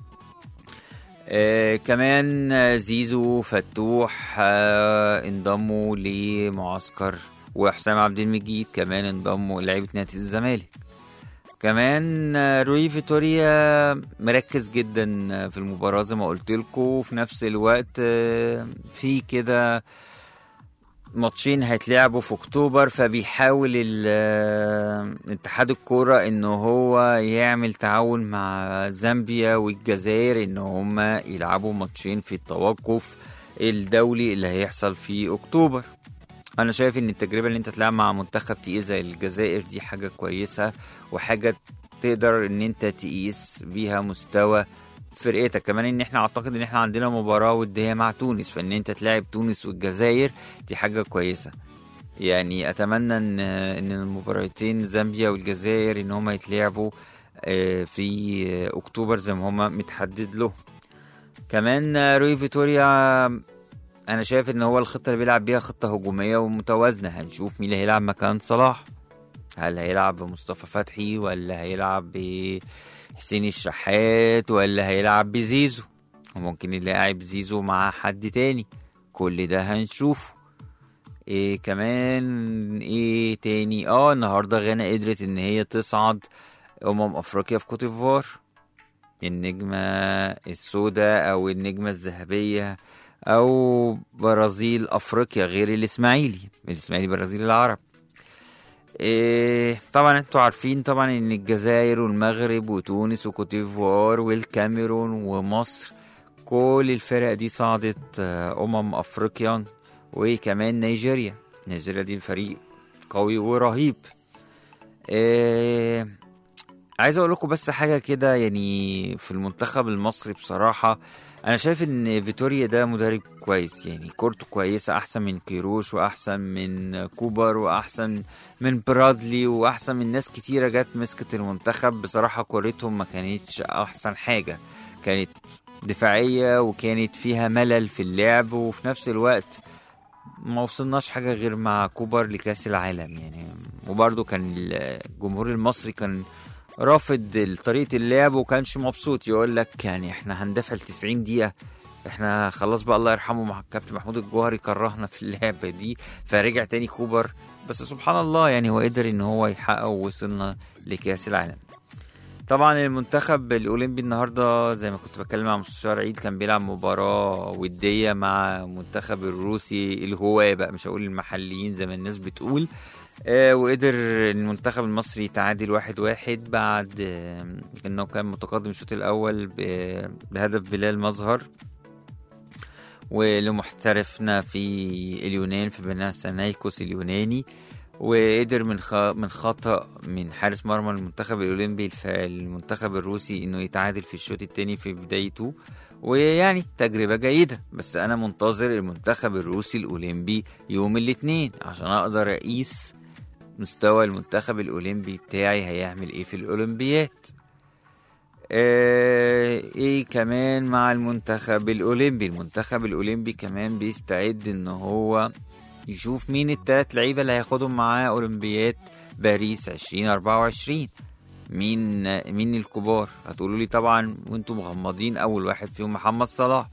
آه، كمان آه، زيزو فتوح آه، انضموا لمعسكر وحسام عبد المجيد كمان انضموا لعيبة نادي الزمالك كمان آه، روي فيتوريا مركز جدا آه، في المباراة زي ما قلت لكم وفي نفس الوقت آه، في كده ماتشين هيتلعبوا في اكتوبر فبيحاول ال- آه، اتحاد الكوره ان هو يعمل تعاون مع زامبيا والجزائر ان هما يلعبوا ماتشين في التوقف الدولي اللي هيحصل في اكتوبر انا شايف ان التجربه اللي انت تلعب مع منتخب تقيل زي الجزائر دي حاجه كويسه وحاجه تقدر ان انت تقيس بيها مستوى فرقتك كمان ان احنا اعتقد ان احنا عندنا مباراه وديه مع تونس فان انت تلاعب تونس والجزائر دي حاجه كويسه يعني اتمنى ان ان المباراتين زامبيا والجزائر ان هما يتلعبوا آه، في آه، اكتوبر زي ما هما متحدد له كمان آه، روي فيتوريا انا شايف ان هو الخطه اللي بيلعب بيها خطه هجوميه ومتوازنه هنشوف مين اللي هيلعب مكان صلاح هل هيلعب بمصطفى فتحي ولا هيلعب بحسين الشحات ولا هيلعب بزيزو وممكن يلاعب زيزو مع حد تاني كل ده هنشوفه ايه كمان ايه تاني اه النهارده غانا قدرت ان هي تصعد امم افريقيا في كوتيفوار النجمة السوداء او النجمة الذهبية او برازيل افريقيا غير الاسماعيلي الاسماعيلي برازيل العرب إيه طبعا انتوا عارفين طبعا ان الجزائر والمغرب وتونس وكوتيفوار والكاميرون ومصر كل الفرق دي صعدت آه، امم افريقيا وكمان نيجيريا نيجيريا دي الفريق قوي ورهيب إيه عايز اقول لكم بس حاجه كده يعني في المنتخب المصري بصراحه انا شايف ان فيتوريا ده مدرب كويس يعني كورته كويسه احسن من كيروش واحسن من كوبر واحسن من برادلي واحسن من ناس كتيره جت مسكت المنتخب بصراحه كورتهم ما كانتش احسن حاجه كانت دفاعيه وكانت فيها ملل في اللعب وفي نفس الوقت ما وصلناش حاجه غير مع كوبر لكاس العالم يعني وبرضه كان الجمهور المصري كان رافض طريقه اللعب وكانش مبسوط يقول لك يعني احنا هندافع ل 90 دقيقه احنا خلاص بقى الله يرحمه مع الكابتن محمود الجوهري كرهنا في اللعبه دي فرجع تاني كوبر بس سبحان الله يعني هو قدر ان هو يحقق ووصلنا لكاس العالم طبعا المنتخب الاولمبي النهارده زي ما كنت بتكلم مع مستشار عيد كان بيلعب مباراه وديه مع المنتخب الروسي الهواه بقى مش هقول المحليين زي ما الناس بتقول آه وقدر المنتخب المصري يتعادل واحد واحد بعد آه انه كان متقدم الشوط الاول ب- بهدف بلال مظهر ولمحترفنا في اليونان في بناسانايكوس اليوناني وقدر من خ... من خطأ من حارس مرمى المنتخب الأولمبي الف... المنتخب الروسي إنه يتعادل في الشوط الثاني في بدايته ويعني تجربة جيدة بس أنا منتظر المنتخب الروسي الأولمبي يوم الاثنين عشان أقدر أقيس مستوى المنتخب الأولمبي بتاعي هيعمل إيه في الأولمبياد آه، ايه كمان مع المنتخب الاولمبي المنتخب الاولمبي كمان بيستعد ان هو يشوف مين التلات لعيبه اللي هياخدهم معاه اولمبياد باريس 2024 مين مين الكبار هتقولوا لي طبعا وانتم مغمضين اول واحد فيهم محمد صلاح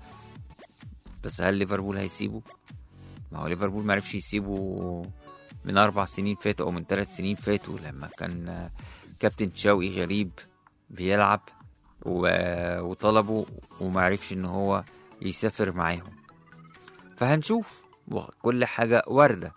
بس هل ليفربول هيسيبه ما هو ليفربول ما عرفش يسيبه من اربع سنين فاتوا او من ثلاث سنين فاتوا لما كان كابتن شوقي غريب بيلعب و- وطلبه وما عرفش ان هو يسافر معاهم فهنشوف كل حاجة واردة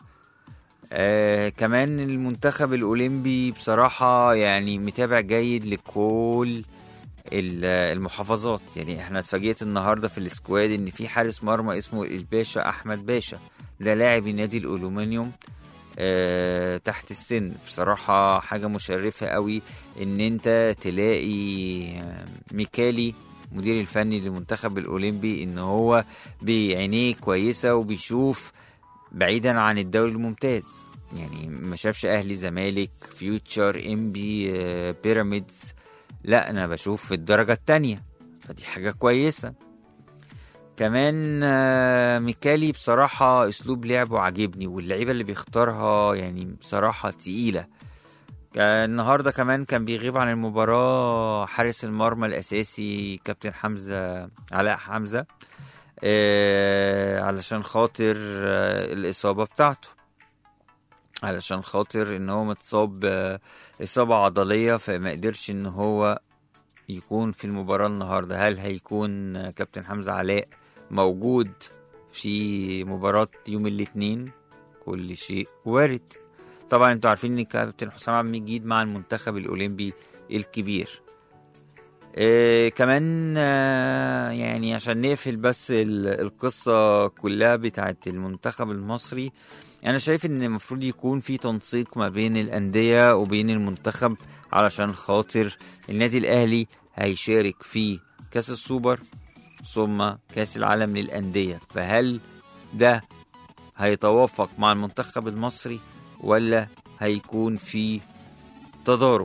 آه كمان المنتخب الأولمبي بصراحة يعني متابع جيد لكل ال- المحافظات يعني احنا اتفاجئت النهارده في السكواد ان في حارس مرمى اسمه الباشا احمد باشا ده لاعب نادي الالومنيوم آه تحت السن بصراحة حاجة مشرفة قوي ان انت تلاقي آه، ميكالي مدير الفني للمنتخب الاولمبي ان هو بعينيه كويسة وبيشوف بعيدا عن الدوري الممتاز يعني ما شافش اهلي زمالك فيوتشر انبي آه، بيراميدز لا انا بشوف في الدرجة التانية فدي حاجة كويسة كمان آه، ميكالي بصراحة اسلوب لعبه عاجبني واللعيبة اللي بيختارها يعني بصراحة تقيلة كان النهاردة كمان كان بيغيب عن المباراة حارس المرمى الأساسي كابتن حمزة علاء حمزة آه، علشان خاطر آه، الإصابة بتاعته علشان خاطر ان هو متصاب آه، إصابة عضلية فما قدرش ان هو يكون في المباراة النهاردة هل هيكون آه، كابتن حمزة علاء موجود في مباراة يوم الاثنين كل شيء وارد طبعا انتوا عارفين ان كابتن حسام عبد المجيد مع المنتخب الاولمبي الكبير إيه كمان آه، يعني عشان نقفل بس ال- القصة كلها بتاعت المنتخب المصري أنا شايف إن المفروض يكون في تنسيق ما بين الأندية وبين المنتخب علشان خاطر النادي الأهلي هيشارك في كأس السوبر ثم كأس العالم للأندية فهل ده هيتوافق مع المنتخب المصري ولا هيكون في تضارب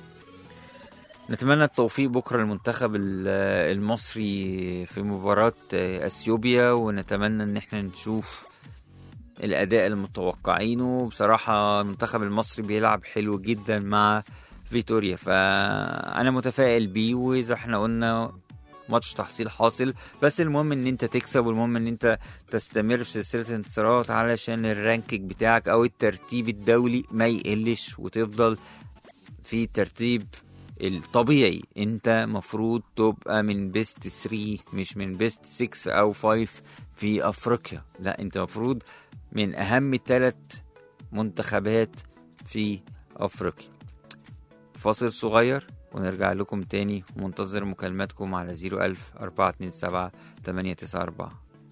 نتمنى التوفيق بكرة للمنتخب ال- المصري في مباراة اثيوبيا ونتمنى ان احنا نشوف الاداء المتوقعينه بصراحة المنتخب المصري بيلعب حلو جدا مع فيتوريا فانا متفائل بيه واذا احنا قلنا ماتش تحصيل حاصل بس المهم ان انت تكسب والمهم ان انت تستمر في سلسله الانتصارات علشان الرانكينج بتاعك او الترتيب الدولي ما يقلش وتفضل في ترتيب الطبيعي انت مفروض تبقى من بيست 3 مش من بيست 6 او 5 في افريقيا لا انت مفروض من اهم ثلاث منتخبات في افريقيا فاصل صغير ونرجع لكم تاني ومنتظر مكالماتكم على 01000 427 894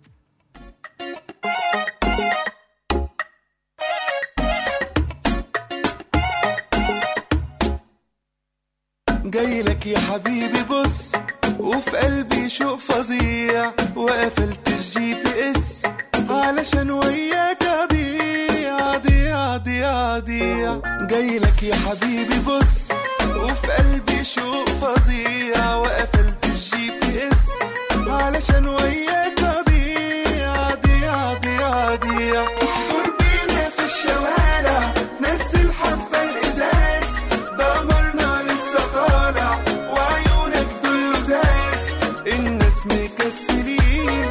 جاي لك يا حبيبي بص وفي قلبي شوق فظيع وقفلت الجي بي اس علشان وياك اضيع اضيع اضيع اضيع جاي لك يا حبيبي بص وفي قلبي شوق فظيع وقفلت الجي بي اس علشان وياك اضيع اضيع اضيع اضيع دوربينا في الشوارع نزل حبة الازاز دمرنا لسه طالع وعيونك دول لزاز الناس مكسلين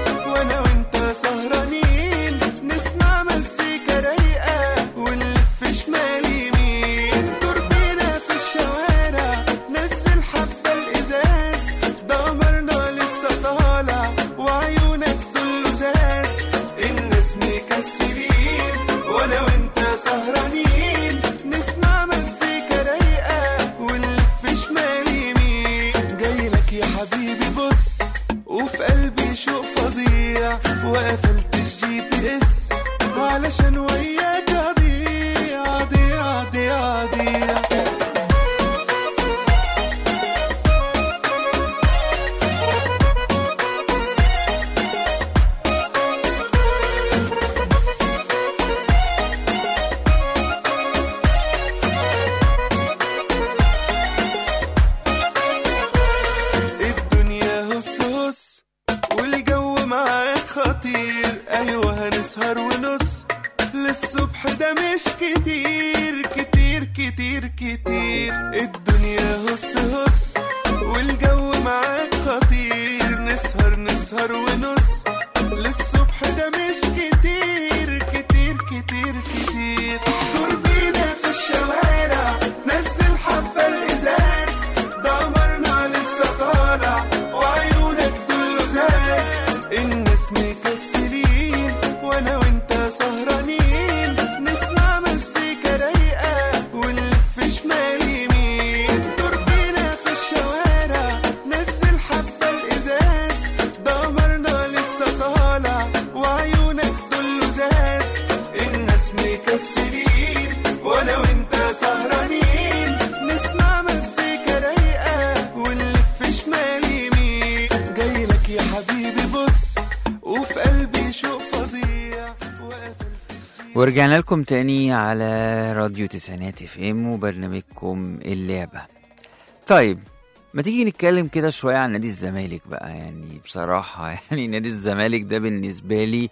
كتير كتير كتير كتير الدنيا هس هس والجو معاك خطير نسهر نسهر ونص للصبح ده مش كتير كتير كتير كتير دور بينا في الشوارع نزل حبة الإزاز دمرنا لسه طالع وعيونك دول لزاز الناس مكسرين وانا وانت سهرانين نسمع مزيكا رايقة ونلف شمال يمين دور بينا في الشوارع نزل حبة الإزاز دمرنا لسه طالع وعيونك دول لزاز الناس مكسرين وانا وانت سهرانين نسمع مزيكا رايقة ونلف شمال يمين جايلك يا حبيبي بص وفي قلبي شوق فظيع وقفل ورجعنا لكم تاني على راديو تسعينات اف ام وبرنامجكم اللعبة طيب ما تيجي نتكلم كده شوية عن نادي الزمالك بقى يعني بصراحة يعني نادي الزمالك ده بالنسبة لي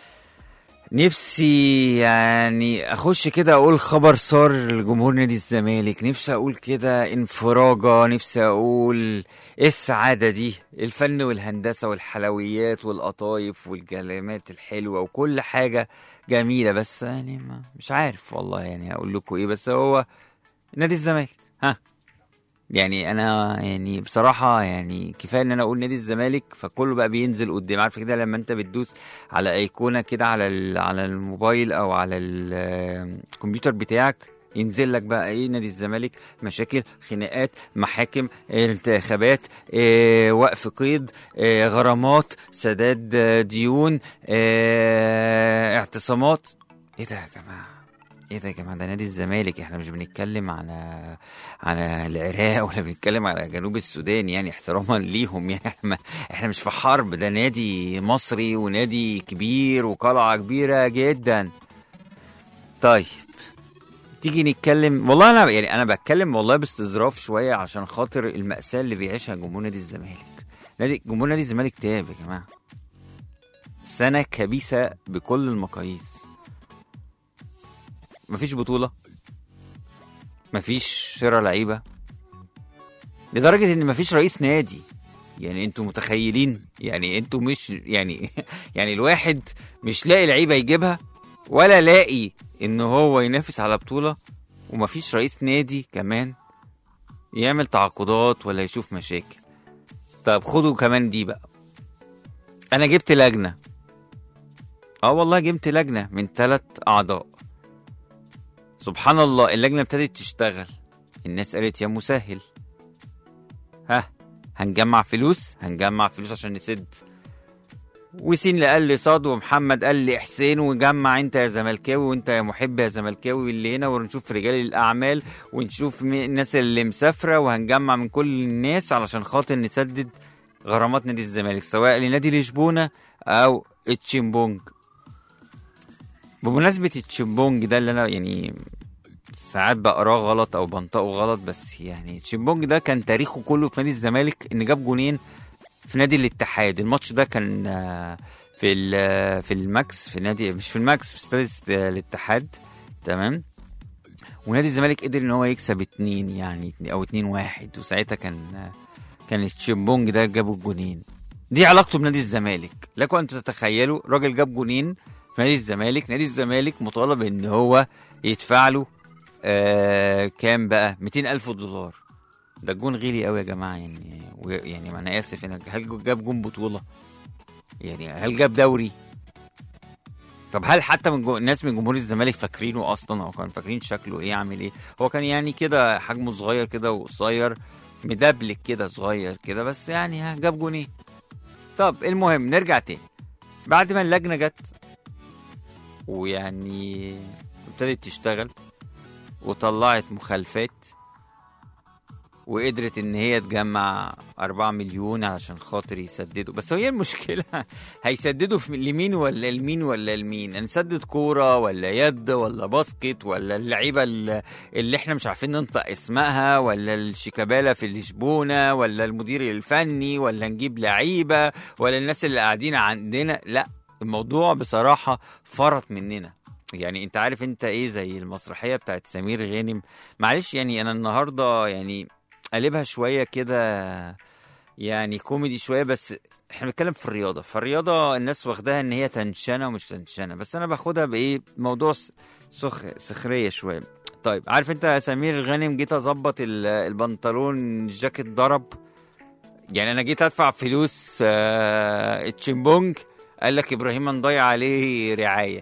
نفسي يعني اخش كده اقول خبر صار لجمهور نادي الزمالك نفسي اقول كده انفراجة نفسي اقول ايه السعادة دي الفن والهندسة والحلويات والقطايف والكلمات الحلوة وكل حاجة جميلة بس يعني ما مش عارف والله يعني اقول لكم ايه بس هو نادي الزمالك ها يعني انا يعني بصراحه يعني كفايه ان انا اقول نادي الزمالك فكله بقى بينزل قدام عارف كده لما انت بتدوس على ايقونه كده على ال- على الموبايل او على ال- الكمبيوتر بتاعك ينزل لك بقى ايه نادي الزمالك مشاكل خناقات محاكم انتخابات اه وقف قيد اه غرامات سداد آه، ديون اه اعتصامات ايه ده يا جماعه ايه ده يا جماعه ده نادي الزمالك احنا مش بنتكلم على على العراق ولا بنتكلم على جنوب السودان يعني احتراما ليهم يعني احنا احنا مش في حرب ده نادي مصري ونادي كبير وقلعه كبيره جدا طيب تيجي نتكلم والله انا يعني انا بتكلم والله باستظراف شويه عشان خاطر المأساة اللي بيعيشها جمهور نادي الزمالك نادي جمهور نادي الزمالك تعب يا جماعه سنه كبيسه بكل المقاييس مفيش بطولة مفيش شراء لعيبة لدرجة ان مفيش رئيس نادي يعني انتوا متخيلين يعني انتوا مش يعني يعني الواحد مش لاقي لعيبة يجيبها ولا لاقي ان هو ينافس على بطولة ومفيش رئيس نادي كمان يعمل تعاقدات ولا يشوف مشاكل طب خدوا كمان دي بقى انا جبت لجنة اه والله جبت لجنة من ثلاث اعضاء سبحان الله اللجنة ابتدت تشتغل الناس قالت يا مسهل ها هنجمع فلوس هنجمع فلوس عشان نسد وسين اللي قال لي صاد ومحمد قال لي حسين وجمع انت يا زملكاوي وانت يا محب يا زملكاوي اللي هنا ونشوف رجال الاعمال ونشوف مي- الناس اللي مسافره وهنجمع من كل الناس علشان خاطر نسدد غرامات نادي الزمالك سواء لنادي لشبونه او اتشيمبونج بمناسبة التشيمبونج ده اللي انا يعني ساعات بقراه غلط او بنطقه غلط بس يعني تشيمبونج ده كان تاريخه كله في نادي الزمالك ان جاب جونين في نادي الاتحاد الماتش ده كان آه، في ال- في الماكس في نادي مش في الماكس في استاد است- الاتحاد تمام ونادي الزمالك قدر ان هو يكسب اتنين يعني اتنين- او اتنين واحد وساعتها كان آه، كان التشيمبونج ده جابوا الجونين دي علاقته بنادي الزمالك لكم ان تتخيلوا راجل جاب جونين في نادي الزمالك نادي الزمالك مطالب ان هو يدفع له آه كام بقى 200 الف دولار ده الجون غالي قوي يا جماعه يعني و- يعني ما انا اسف هنا هل جاب جون بطوله يعني هل جاب دوري طب هل حتى من جو... الناس من جمهور الزمالك فاكرينه اصلا او كانوا فاكرين شكله ايه عامل ايه هو كان يعني كده حجمه صغير كده وقصير مدبلك كده صغير كده بس يعني ها جاب جونين طب المهم نرجع تاني بعد ما اللجنه جت ويعني ابتدت تشتغل وطلعت مخالفات وقدرت ان هي تجمع 4 مليون علشان خاطر يسددوا بس هي المشكله هيسددوا في لمين ولا لمين ولا لمين هنسدد كوره ولا يد ولا باسكت ولا اللعيبه ال- اللي احنا مش عارفين ننطق اسمها ولا الشيكابالا في لشبونه ولا المدير الفني ولا نجيب لعيبه ولا الناس اللي قاعدين عندنا لا الموضوع بصراحه فرط مننا يعني انت عارف انت ايه زي المسرحيه بتاعت سمير غانم معلش يعني انا النهارده يعني قلبها شويه كده يعني كوميدي شويه بس احنا بنتكلم في الرياضه فالرياضه الناس واخداها ان هي تنشنه ومش تنشنه بس انا باخدها بايه موضوع س- سخ سخريه شويه طيب عارف انت يا سمير غانم جيت اظبط ال- البنطلون الجاكيت ضرب يعني انا جيت ادفع فلوس آه، التشيمبونج قال لك ابراهيم نضيع عليه رعايه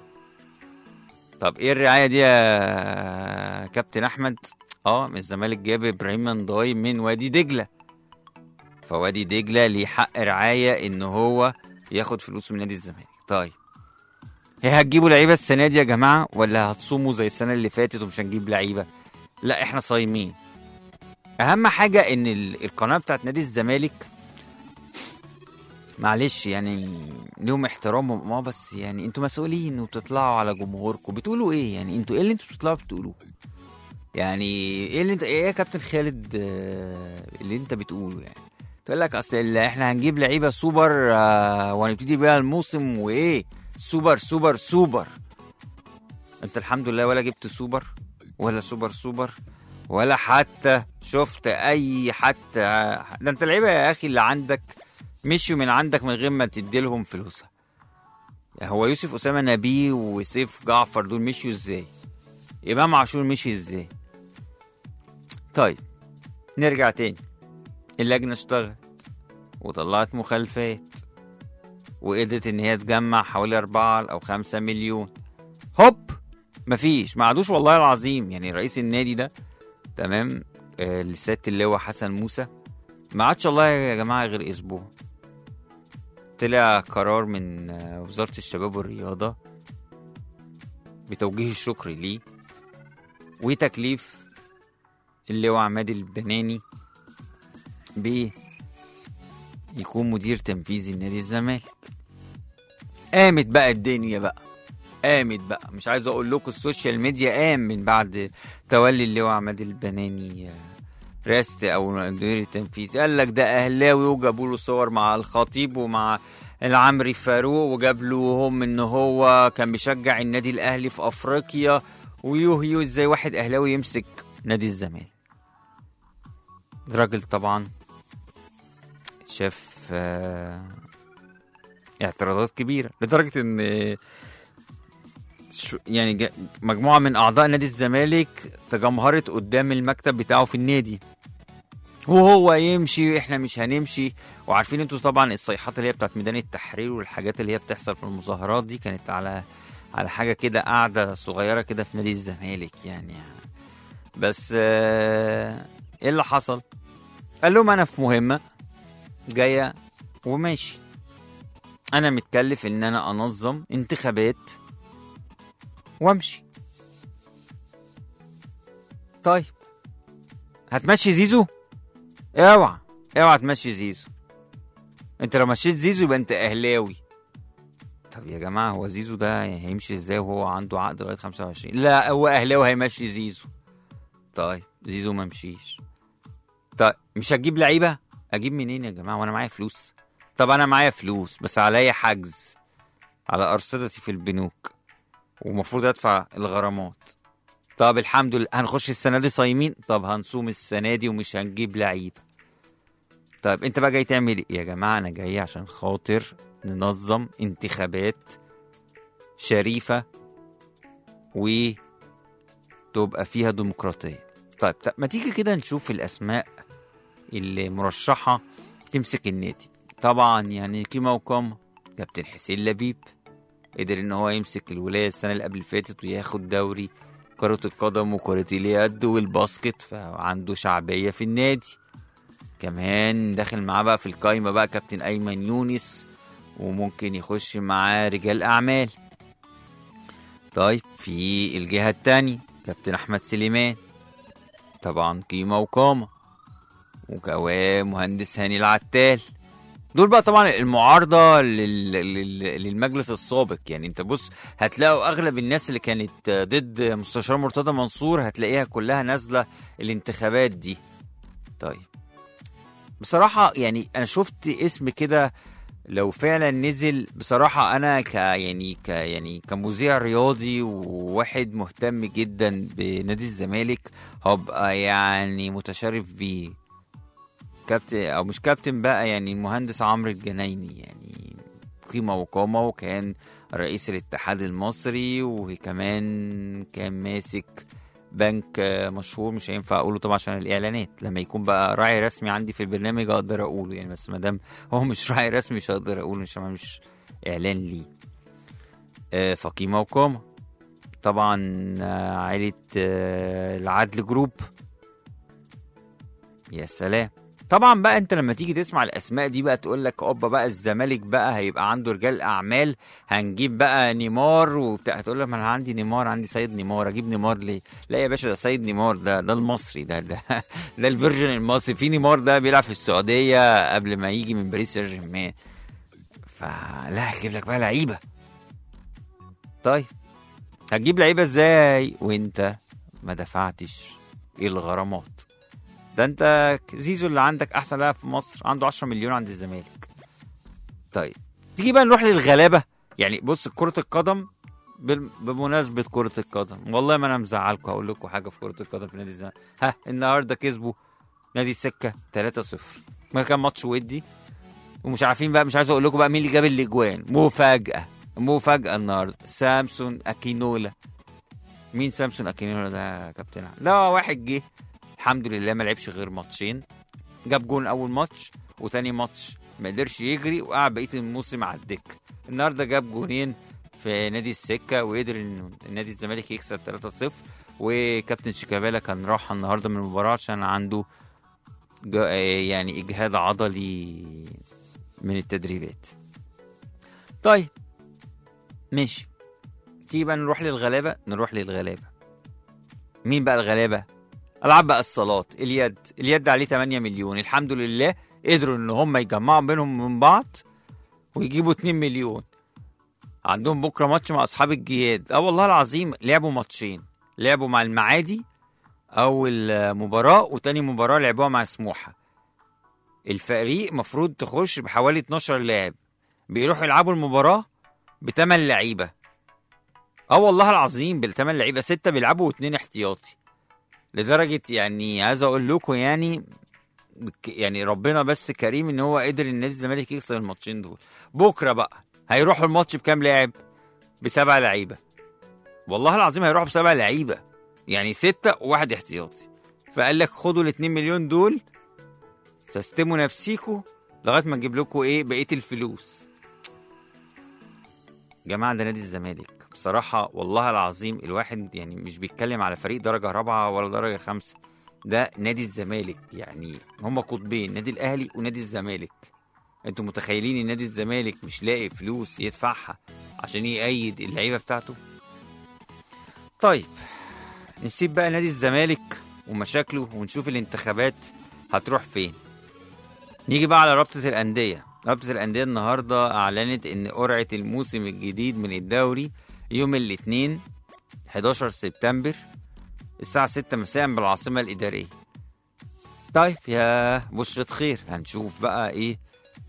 طب ايه الرعايه دي يا كابتن احمد اه من الزمالك جاب ابراهيم نضاي من وادي دجله فوادي دجله ليه حق رعايه ان هو ياخد فلوس من نادي الزمالك طيب هي هتجيبوا لعيبه السنه دي يا جماعه ولا هتصوموا زي السنه اللي فاتت ومش هنجيب لعيبه لا احنا صايمين اهم حاجه ان ال- القناه بتاعت نادي الزمالك معلش يعني ليهم احترامهم اه بس يعني انتوا مسؤولين وبتطلعوا على جمهوركم بتقولوا ايه يعني انتوا ايه اللي انتوا بتطلعوا بتقولوه يعني ايه اللي انت ايه يا كابتن خالد آه، اللي انت بتقوله يعني تقول لك اصل ال- احنا هنجيب لعيبه سوبر آه، وهنبتدي بيها الموسم وايه سوبر سوبر سوبر انت الحمد لله ولا جبت سوبر ولا سوبر سوبر ولا حتى شفت اي حتى ده انت اللعيبه يا اخي اللي عندك مشيوا من عندك من غير ما تديلهم فلوسها هو يوسف اسامه نبيه وسيف جعفر دول مشيوا ازاي امام عاشور مشي ازاي طيب نرجع تاني اللجنه اشتغلت وطلعت مخالفات وقدرت ان هي تجمع حوالي أربعة او خمسة مليون هوب مفيش ما عادوش والله العظيم يعني رئيس النادي ده تمام آه لسياده اللواء حسن موسى ما عادش والله يا جماعه غير اسبوع طلع قرار من آه، وزاره الشباب والرياضه بتوجيه الشكر ليه وتكليف اللواء عماد البناني ب يكون مدير تنفيذي لنادي الزمالك قامت بقى الدنيا بقى قامت بقى مش عايز اقول لكم السوشيال ميديا قام من بعد تولي اللواء عماد البناني آه، رئاسة او مدير التنفيذي قال لك ده اهلاوي وجابوا له صور مع الخطيب ومع العمري فاروق وجاب لهم ان هو كان بيشجع النادي الاهلي في افريقيا ويوه يوه ازاي واحد اهلاوي يمسك نادي الزمالك الراجل طبعا شاف آه، اعتراضات كبيره لدرجه ان آه، شو- يعني جا- مجموعه من اعضاء نادي الزمالك تجمهرت قدام المكتب بتاعه في النادي وهو يمشي احنا مش هنمشي وعارفين انتوا طبعا الصيحات اللي هي بتاعت ميدان التحرير والحاجات اللي هي بتحصل في المظاهرات دي كانت على على حاجه كده قاعده صغيره كده في نادي الزمالك يعني بس آه، ايه اللي حصل قال لهم انا في مهمه جايه وماشي انا متكلف ان انا انظم انتخابات وامشي طيب هتمشي زيزو اوعى اوعى تمشي زيزو انت لو مشيت زيزو يبقى انت اهلاوي طب يا جماعه هو زيزو ده هيمشي ازاي وهو عنده عقد لغايه 25 لا هو اهلاوي هيمشي زيزو طيب زيزو ما مشيش طيب مش هتجيب لعيبه اجيب منين يا جماعه وانا معايا فلوس طب انا معايا فلوس بس عليا حجز على ارصدتي في البنوك ومفروض ادفع الغرامات طب الحمد لله هنخش السنه دي صايمين طب هنصوم السنه دي ومش هنجيب لعيبه طيب انت بقى جاي تعمل ايه يا جماعه انا جاي عشان خاطر ننظم انتخابات شريفه وتبقى فيها ديمقراطيه طيب طب ما تيجي كده نشوف الاسماء اللي مرشحه تمسك النادي طبعا يعني قيمه وقامه كابتن حسين لبيب قدر ان هو يمسك الولايه السنه اللي قبل اللي فاتت وياخد دوري كرة القدم وكرة اليد والباسكت فعنده شعبية في النادي كمان داخل معاه بقى في القايمة بقى كابتن أيمن يونس وممكن يخش معاه رجال أعمال طيب في الجهة التانية كابتن أحمد سليمان طبعا قيمة وقامة وكمان مهندس هاني العتال دول بقى طبعا المعارضة لل... لل... للمجلس السابق يعني انت بص هتلاقوا اغلب الناس اللي كانت ضد مستشار مرتضى منصور هتلاقيها كلها نازلة الانتخابات دي طيب بصراحة يعني انا شفت اسم كده لو فعلا نزل بصراحة أنا ك يعني ك يعني كمذيع رياضي وواحد مهتم جدا بنادي الزمالك هبقى يعني متشرف بيه كابتن أو مش كابتن بقى يعني المهندس عمرو الجنايني يعني قيمة وقامة وكان رئيس الاتحاد المصري وكمان كان ماسك بنك آه، مشهور مش هينفع اقوله طبعا عشان الاعلانات لما يكون بقى راعي رسمي عندي في البرنامج اقدر اقوله يعني بس ما دام هو مش راعي رسمي مش هقدر اقوله مش مش اعلان ليه آه، فقيمه وقامه طبعا آه، عائله آه، العدل جروب يا سلام طبعا بقى انت لما تيجي تسمع الاسماء دي بقى تقول لك اوبا بقى الزمالك بقى هيبقى عنده رجال اعمال هنجيب بقى نيمار وبتاع هتقول لك ما انا عندي نيمار عندي سيد نيمار اجيب نيمار ليه؟ لا يا باشا ده سيد نيمار ده ده المصري ده ده ده الفيرجن المصري في نيمار ده بيلعب في السعوديه قبل ما يجي من باريس سان جيرمان فلا هجيب لك بقى لعيبه طيب هتجيب لعيبه ازاي وانت ما دفعتش الغرامات ده انت زيزو اللي عندك احسن لاعب في مصر عنده 10 مليون عند الزمالك طيب تيجي بقى نروح للغلابه يعني بص كره القدم بال- بمناسبه كره القدم والله ما انا مزعلكم هقول لكم حاجه في كره القدم في نادي الزمالك ها النهارده كسبوا نادي السكه 3-0 ما كان ماتش ودي ومش عارفين بقى مش عايز اقول لكم بقى مين اللي جاب الاجوان مفاجاه مفاجاه النهارده سامسون اكينولا مين سامسون اكينولا ده يا كابتن لا واحد جه الحمد لله ما لعبش غير ماتشين جاب جون اول ماتش وتاني ماتش ما قدرش يجري وقعد بقيه الموسم على الدكه النهارده جاب جونين في نادي السكه وقدر ان نادي الزمالك يكسب 3-0 وكابتن شيكابالا كان راح النهارده من المباراه عشان عنده جا- يعني اجهاد عضلي من التدريبات طيب ماشي تيجي بقى نروح للغلابه نروح للغلابه مين بقى الغلابه العاب بقى الصالات اليد اليد عليه 8 مليون الحمد لله قدروا ان هم يجمعوا بينهم من بعض ويجيبوا 2 مليون عندهم بكره ماتش مع اصحاب الجياد اه والله العظيم لعبوا ماتشين لعبوا مع المعادي اول مباراه وتاني مباراه لعبوها مع سموحه الفريق مفروض تخش بحوالي 12 لاعب بيروحوا يلعبوا المباراه بثمان لعيبه اه والله العظيم بالثمان لعيبه سته بيلعبوا واثنين احتياطي لدرجه يعني عايز اقول لكم يعني ك- يعني ربنا بس كريم ان هو قدر النادي الزمالك يكسب الماتشين دول بكره بقى هيروحوا الماتش بكام لاعب بسبع لعيبه والله العظيم هيروحوا بسبع لعيبه يعني ستة وواحد احتياطي فقال لك خدوا الاتنين مليون دول سستموا نفسيكوا لغايه ما نجيب لكم ايه بقيه الفلوس جماعه ده نادي الزمالك بصراحه والله العظيم الواحد يعني مش بيتكلم على فريق درجه رابعه ولا درجه خمسه ده نادي الزمالك يعني هما قطبين نادي الاهلي ونادي الزمالك انتوا متخيلين ان نادي الزمالك مش لاقي فلوس يدفعها عشان يأيد اللعيبه بتاعته طيب نسيب بقى نادي الزمالك ومشاكله ونشوف الانتخابات هتروح فين نيجي بقى على رابطة الأندية رابطة الأندية النهاردة أعلنت إن قرعة الموسم الجديد من الدوري يوم الاثنين 11 سبتمبر الساعة 6 مساء بالعاصمة الإدارية طيب يا بشرة خير هنشوف بقى إيه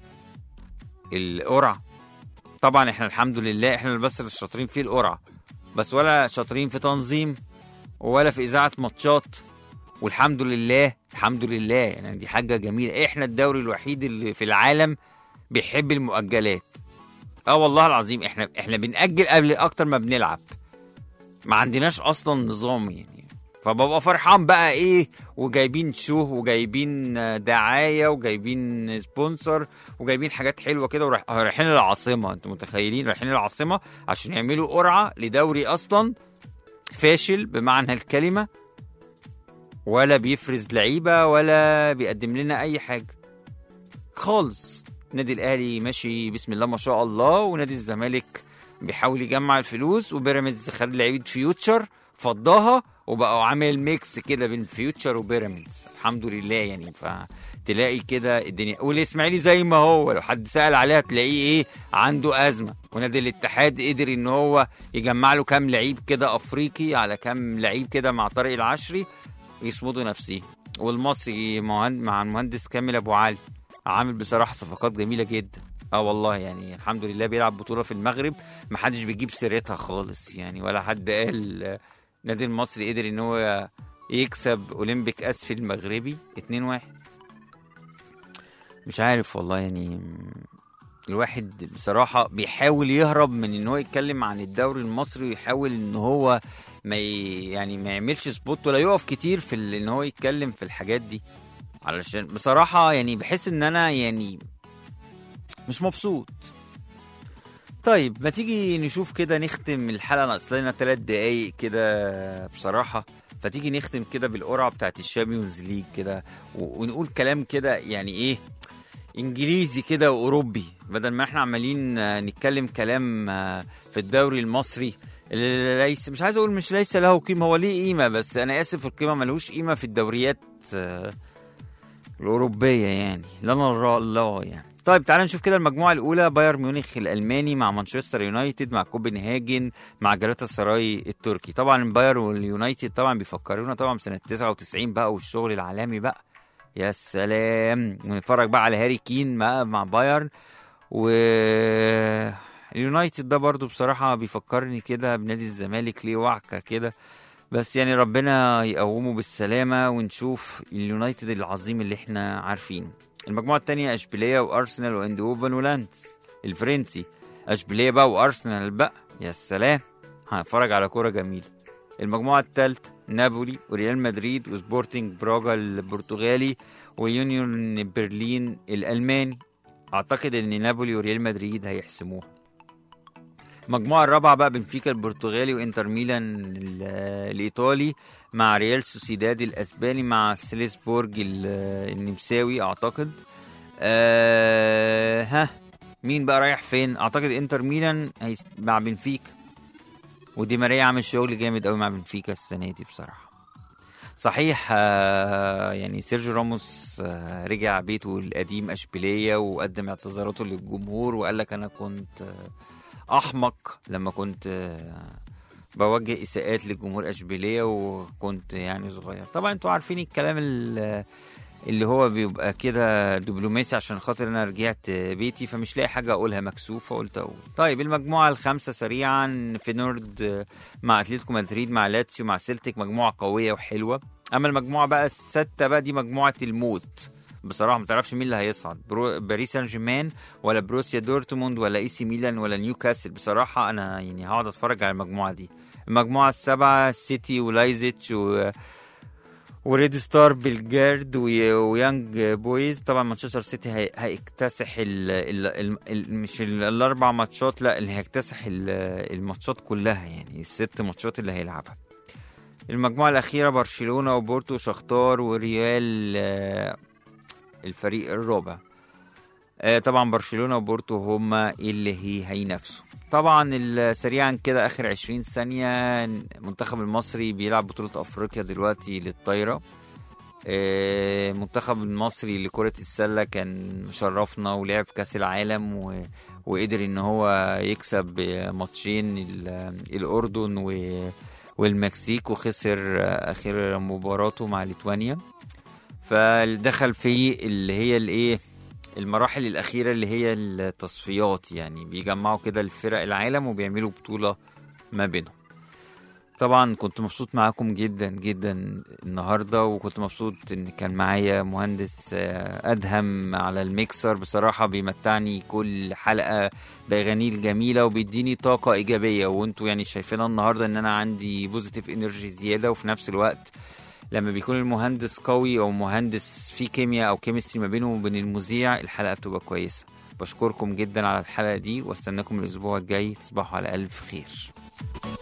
القرعة طبعا احنا الحمد لله احنا اللي بس اللي شاطرين في القرعة بس ولا شاطرين في تنظيم ولا في إذاعة ماتشات والحمد لله الحمد لله يعني دي حاجة جميلة احنا الدوري الوحيد اللي في العالم بيحب المؤجلات اه والله العظيم احنا احنا بنأجل قبل اكتر ما بنلعب ما عندناش اصلا نظام يعني فببقى فرحان بقى ايه وجايبين شو وجايبين دعايه وجايبين سبونسر وجايبين حاجات حلوه كده ورايح- رايحين العاصمه انتوا متخيلين رايحين العاصمه عشان يعملوا قرعه لدوري اصلا فاشل بمعنى الكلمه ولا بيفرز لعيبه ولا بيقدم لنا اي حاجه خالص النادي الاهلي ماشي بسم الله ما شاء الله ونادي الزمالك بيحاول يجمع الفلوس وبيراميدز خد لعيبه فيوتشر فضاها وبقوا عامل ميكس كده بين فيوتشر وبيراميدز الحمد لله يعني فتلاقي كده الدنيا والاسماعيلي زي ما هو لو حد سأل عليها تلاقيه ايه عنده ازمه ونادي الاتحاد قدر ان هو يجمع له كام لعيب كده افريقي على كام لعيب كده مع طارق العشري يصمدوا نفسيه والمصري مهند- مع المهندس كامل ابو علي عامل بصراحه صفقات جميله جدا اه والله يعني الحمد لله بيلعب بطوله في المغرب ما حدش بيجيب سيرتها خالص يعني ولا حد قال آه، النادي المصري قدر ان هو يكسب اولمبيك اسفل المغربي 2-1 مش عارف والله يعني الواحد بصراحة بيحاول يهرب من ان هو يتكلم عن الدوري المصري ويحاول ان هو ما ي... يعني ما يعملش سبوت ولا يقف كتير في ال... ان هو يتكلم في الحاجات دي علشان بصراحة يعني بحس ان انا يعني مش مبسوط طيب ما تيجي نشوف كده نختم الحلقة ناقص لنا ثلاث دقايق كده بصراحة فتيجي نختم كده بالقرعة بتاعت الشامبيونز ليج كده و- ونقول كلام كده يعني ايه انجليزي كده واوروبي بدل ما احنا عمالين آه، نتكلم كلام آه، في الدوري المصري اللي ليس مش عايز اقول مش ليس له قيمه هو ليه قيمه بس انا اسف القيمه ملوش قيمه في الدوريات آه، الاوروبيه يعني لا نرى الله يعني طيب تعالى نشوف كده المجموعه الاولى بايرن ميونخ الالماني مع مانشستر يونايتد مع كوبنهاجن مع جلاتا سراي التركي طبعا بايرن واليونايتد طبعا بيفكرونا طبعا بسنه 99 بقى والشغل العالمي بقى يا سلام ونتفرج بقى على هاري كين مع, مع بايرن و اليونايتد ده برضو بصراحة بيفكرني كده بنادي الزمالك ليه وعكة كده بس يعني ربنا يقومه بالسلامة ونشوف اليونايتد العظيم اللي احنا عارفينه المجموعة التانية اشبيلية وارسنال واندهوفن ولانس الفرنسي اشبيلية بقى وارسنال بقى يا سلام هنتفرج على كورة جميلة المجموعة الثالثة نابولي وريال مدريد وسبورتنج براغا البرتغالي ويونيون برلين الألماني أعتقد إن نابولي وريال مدريد هيحسموها المجموعة الرابعة بقى بنفيكا البرتغالي وإنتر ميلان ال- الإيطالي مع ريال سوسيداد الأسباني مع سليسبورج ال- النمساوي أعتقد أه ها مين بقى رايح فين؟ أعتقد إنتر ميلان هيس- مع بنفيكا ودي ماريا عامل شغل جامد قوي مع بنفيكا السنه دي بصراحه صحيح آه، يعني سيرجيو راموس آه، رجع بيته القديم اشبيليه وقدم اعتذاراته للجمهور وقال لك انا كنت آه، احمق لما كنت آه، بوجه اساءات للجمهور اشبيليه وكنت يعني صغير طبعا انتوا عارفين الكلام ال- اللي هو بيبقى كده دبلوماسي عشان خاطر انا رجعت بيتي فمش لاقي حاجه اقولها مكسوفه قلت اقول طيب المجموعه الخامسه سريعا في نورد مع اتلتيكو مدريد مع لاتسيو مع سيلتيك مجموعه قويه وحلوه اما المجموعه بقى السته بقى دي مجموعه الموت بصراحه ما تعرفش مين اللي هيصعد برو... باريس سان جيرمان ولا بروسيا دورتموند ولا اي سي ميلان ولا نيوكاسل بصراحه انا يعني هقعد اتفرج على المجموعه دي المجموعه السبعه سيتي ولايزيتش و... وريد ستار بلجارد وي- ويانج بويز طبعا مانشستر سيتي هي- هيكتسح ال ال ال ال مش ال الاربع ماتشات لا اللي هيكتسح ال- الماتشات كلها يعني الست ماتشات اللي هيلعبها المجموعه الاخيره برشلونه وبورتو وشختار وريال آه، الفريق الرابع آه، طبعا برشلونه وبورتو هما اللي هي هينافسوا طبعا ال- سريعا كده اخر 20 ثانيه المنتخب المصري بيلعب بطوله افريقيا دلوقتي للطايره آه، المنتخب المصري لكرة السلة كان مشرفنا ولعب كأس العالم و... وقدر ان هو يكسب ماتشين ال- الأردن و... والمكسيك وخسر آخر مباراته مع ليتوانيا فدخل في اللي هي الايه المراحل الأخيرة اللي هي التصفيات يعني بيجمعوا كده الفرق العالم وبيعملوا بطولة ما بينهم طبعا كنت مبسوط معاكم جدا جدا النهارده وكنت مبسوط ان كان معايا مهندس آه، ادهم على الميكسر بصراحه بيمتعني كل حلقه باغانيه الجميله وبيديني طاقه ايجابيه وانتوا يعني شايفين النهارده ان انا عندي بوزيتيف انرجي زياده وفي نفس الوقت لما بيكون المهندس قوي او مهندس في كيمياء او كيمستري ما بينه وبين المذيع الحلقه بتبقى كويسه بشكركم جدا على الحلقه دي واستناكم الاسبوع الجاي تصبحوا على الف خير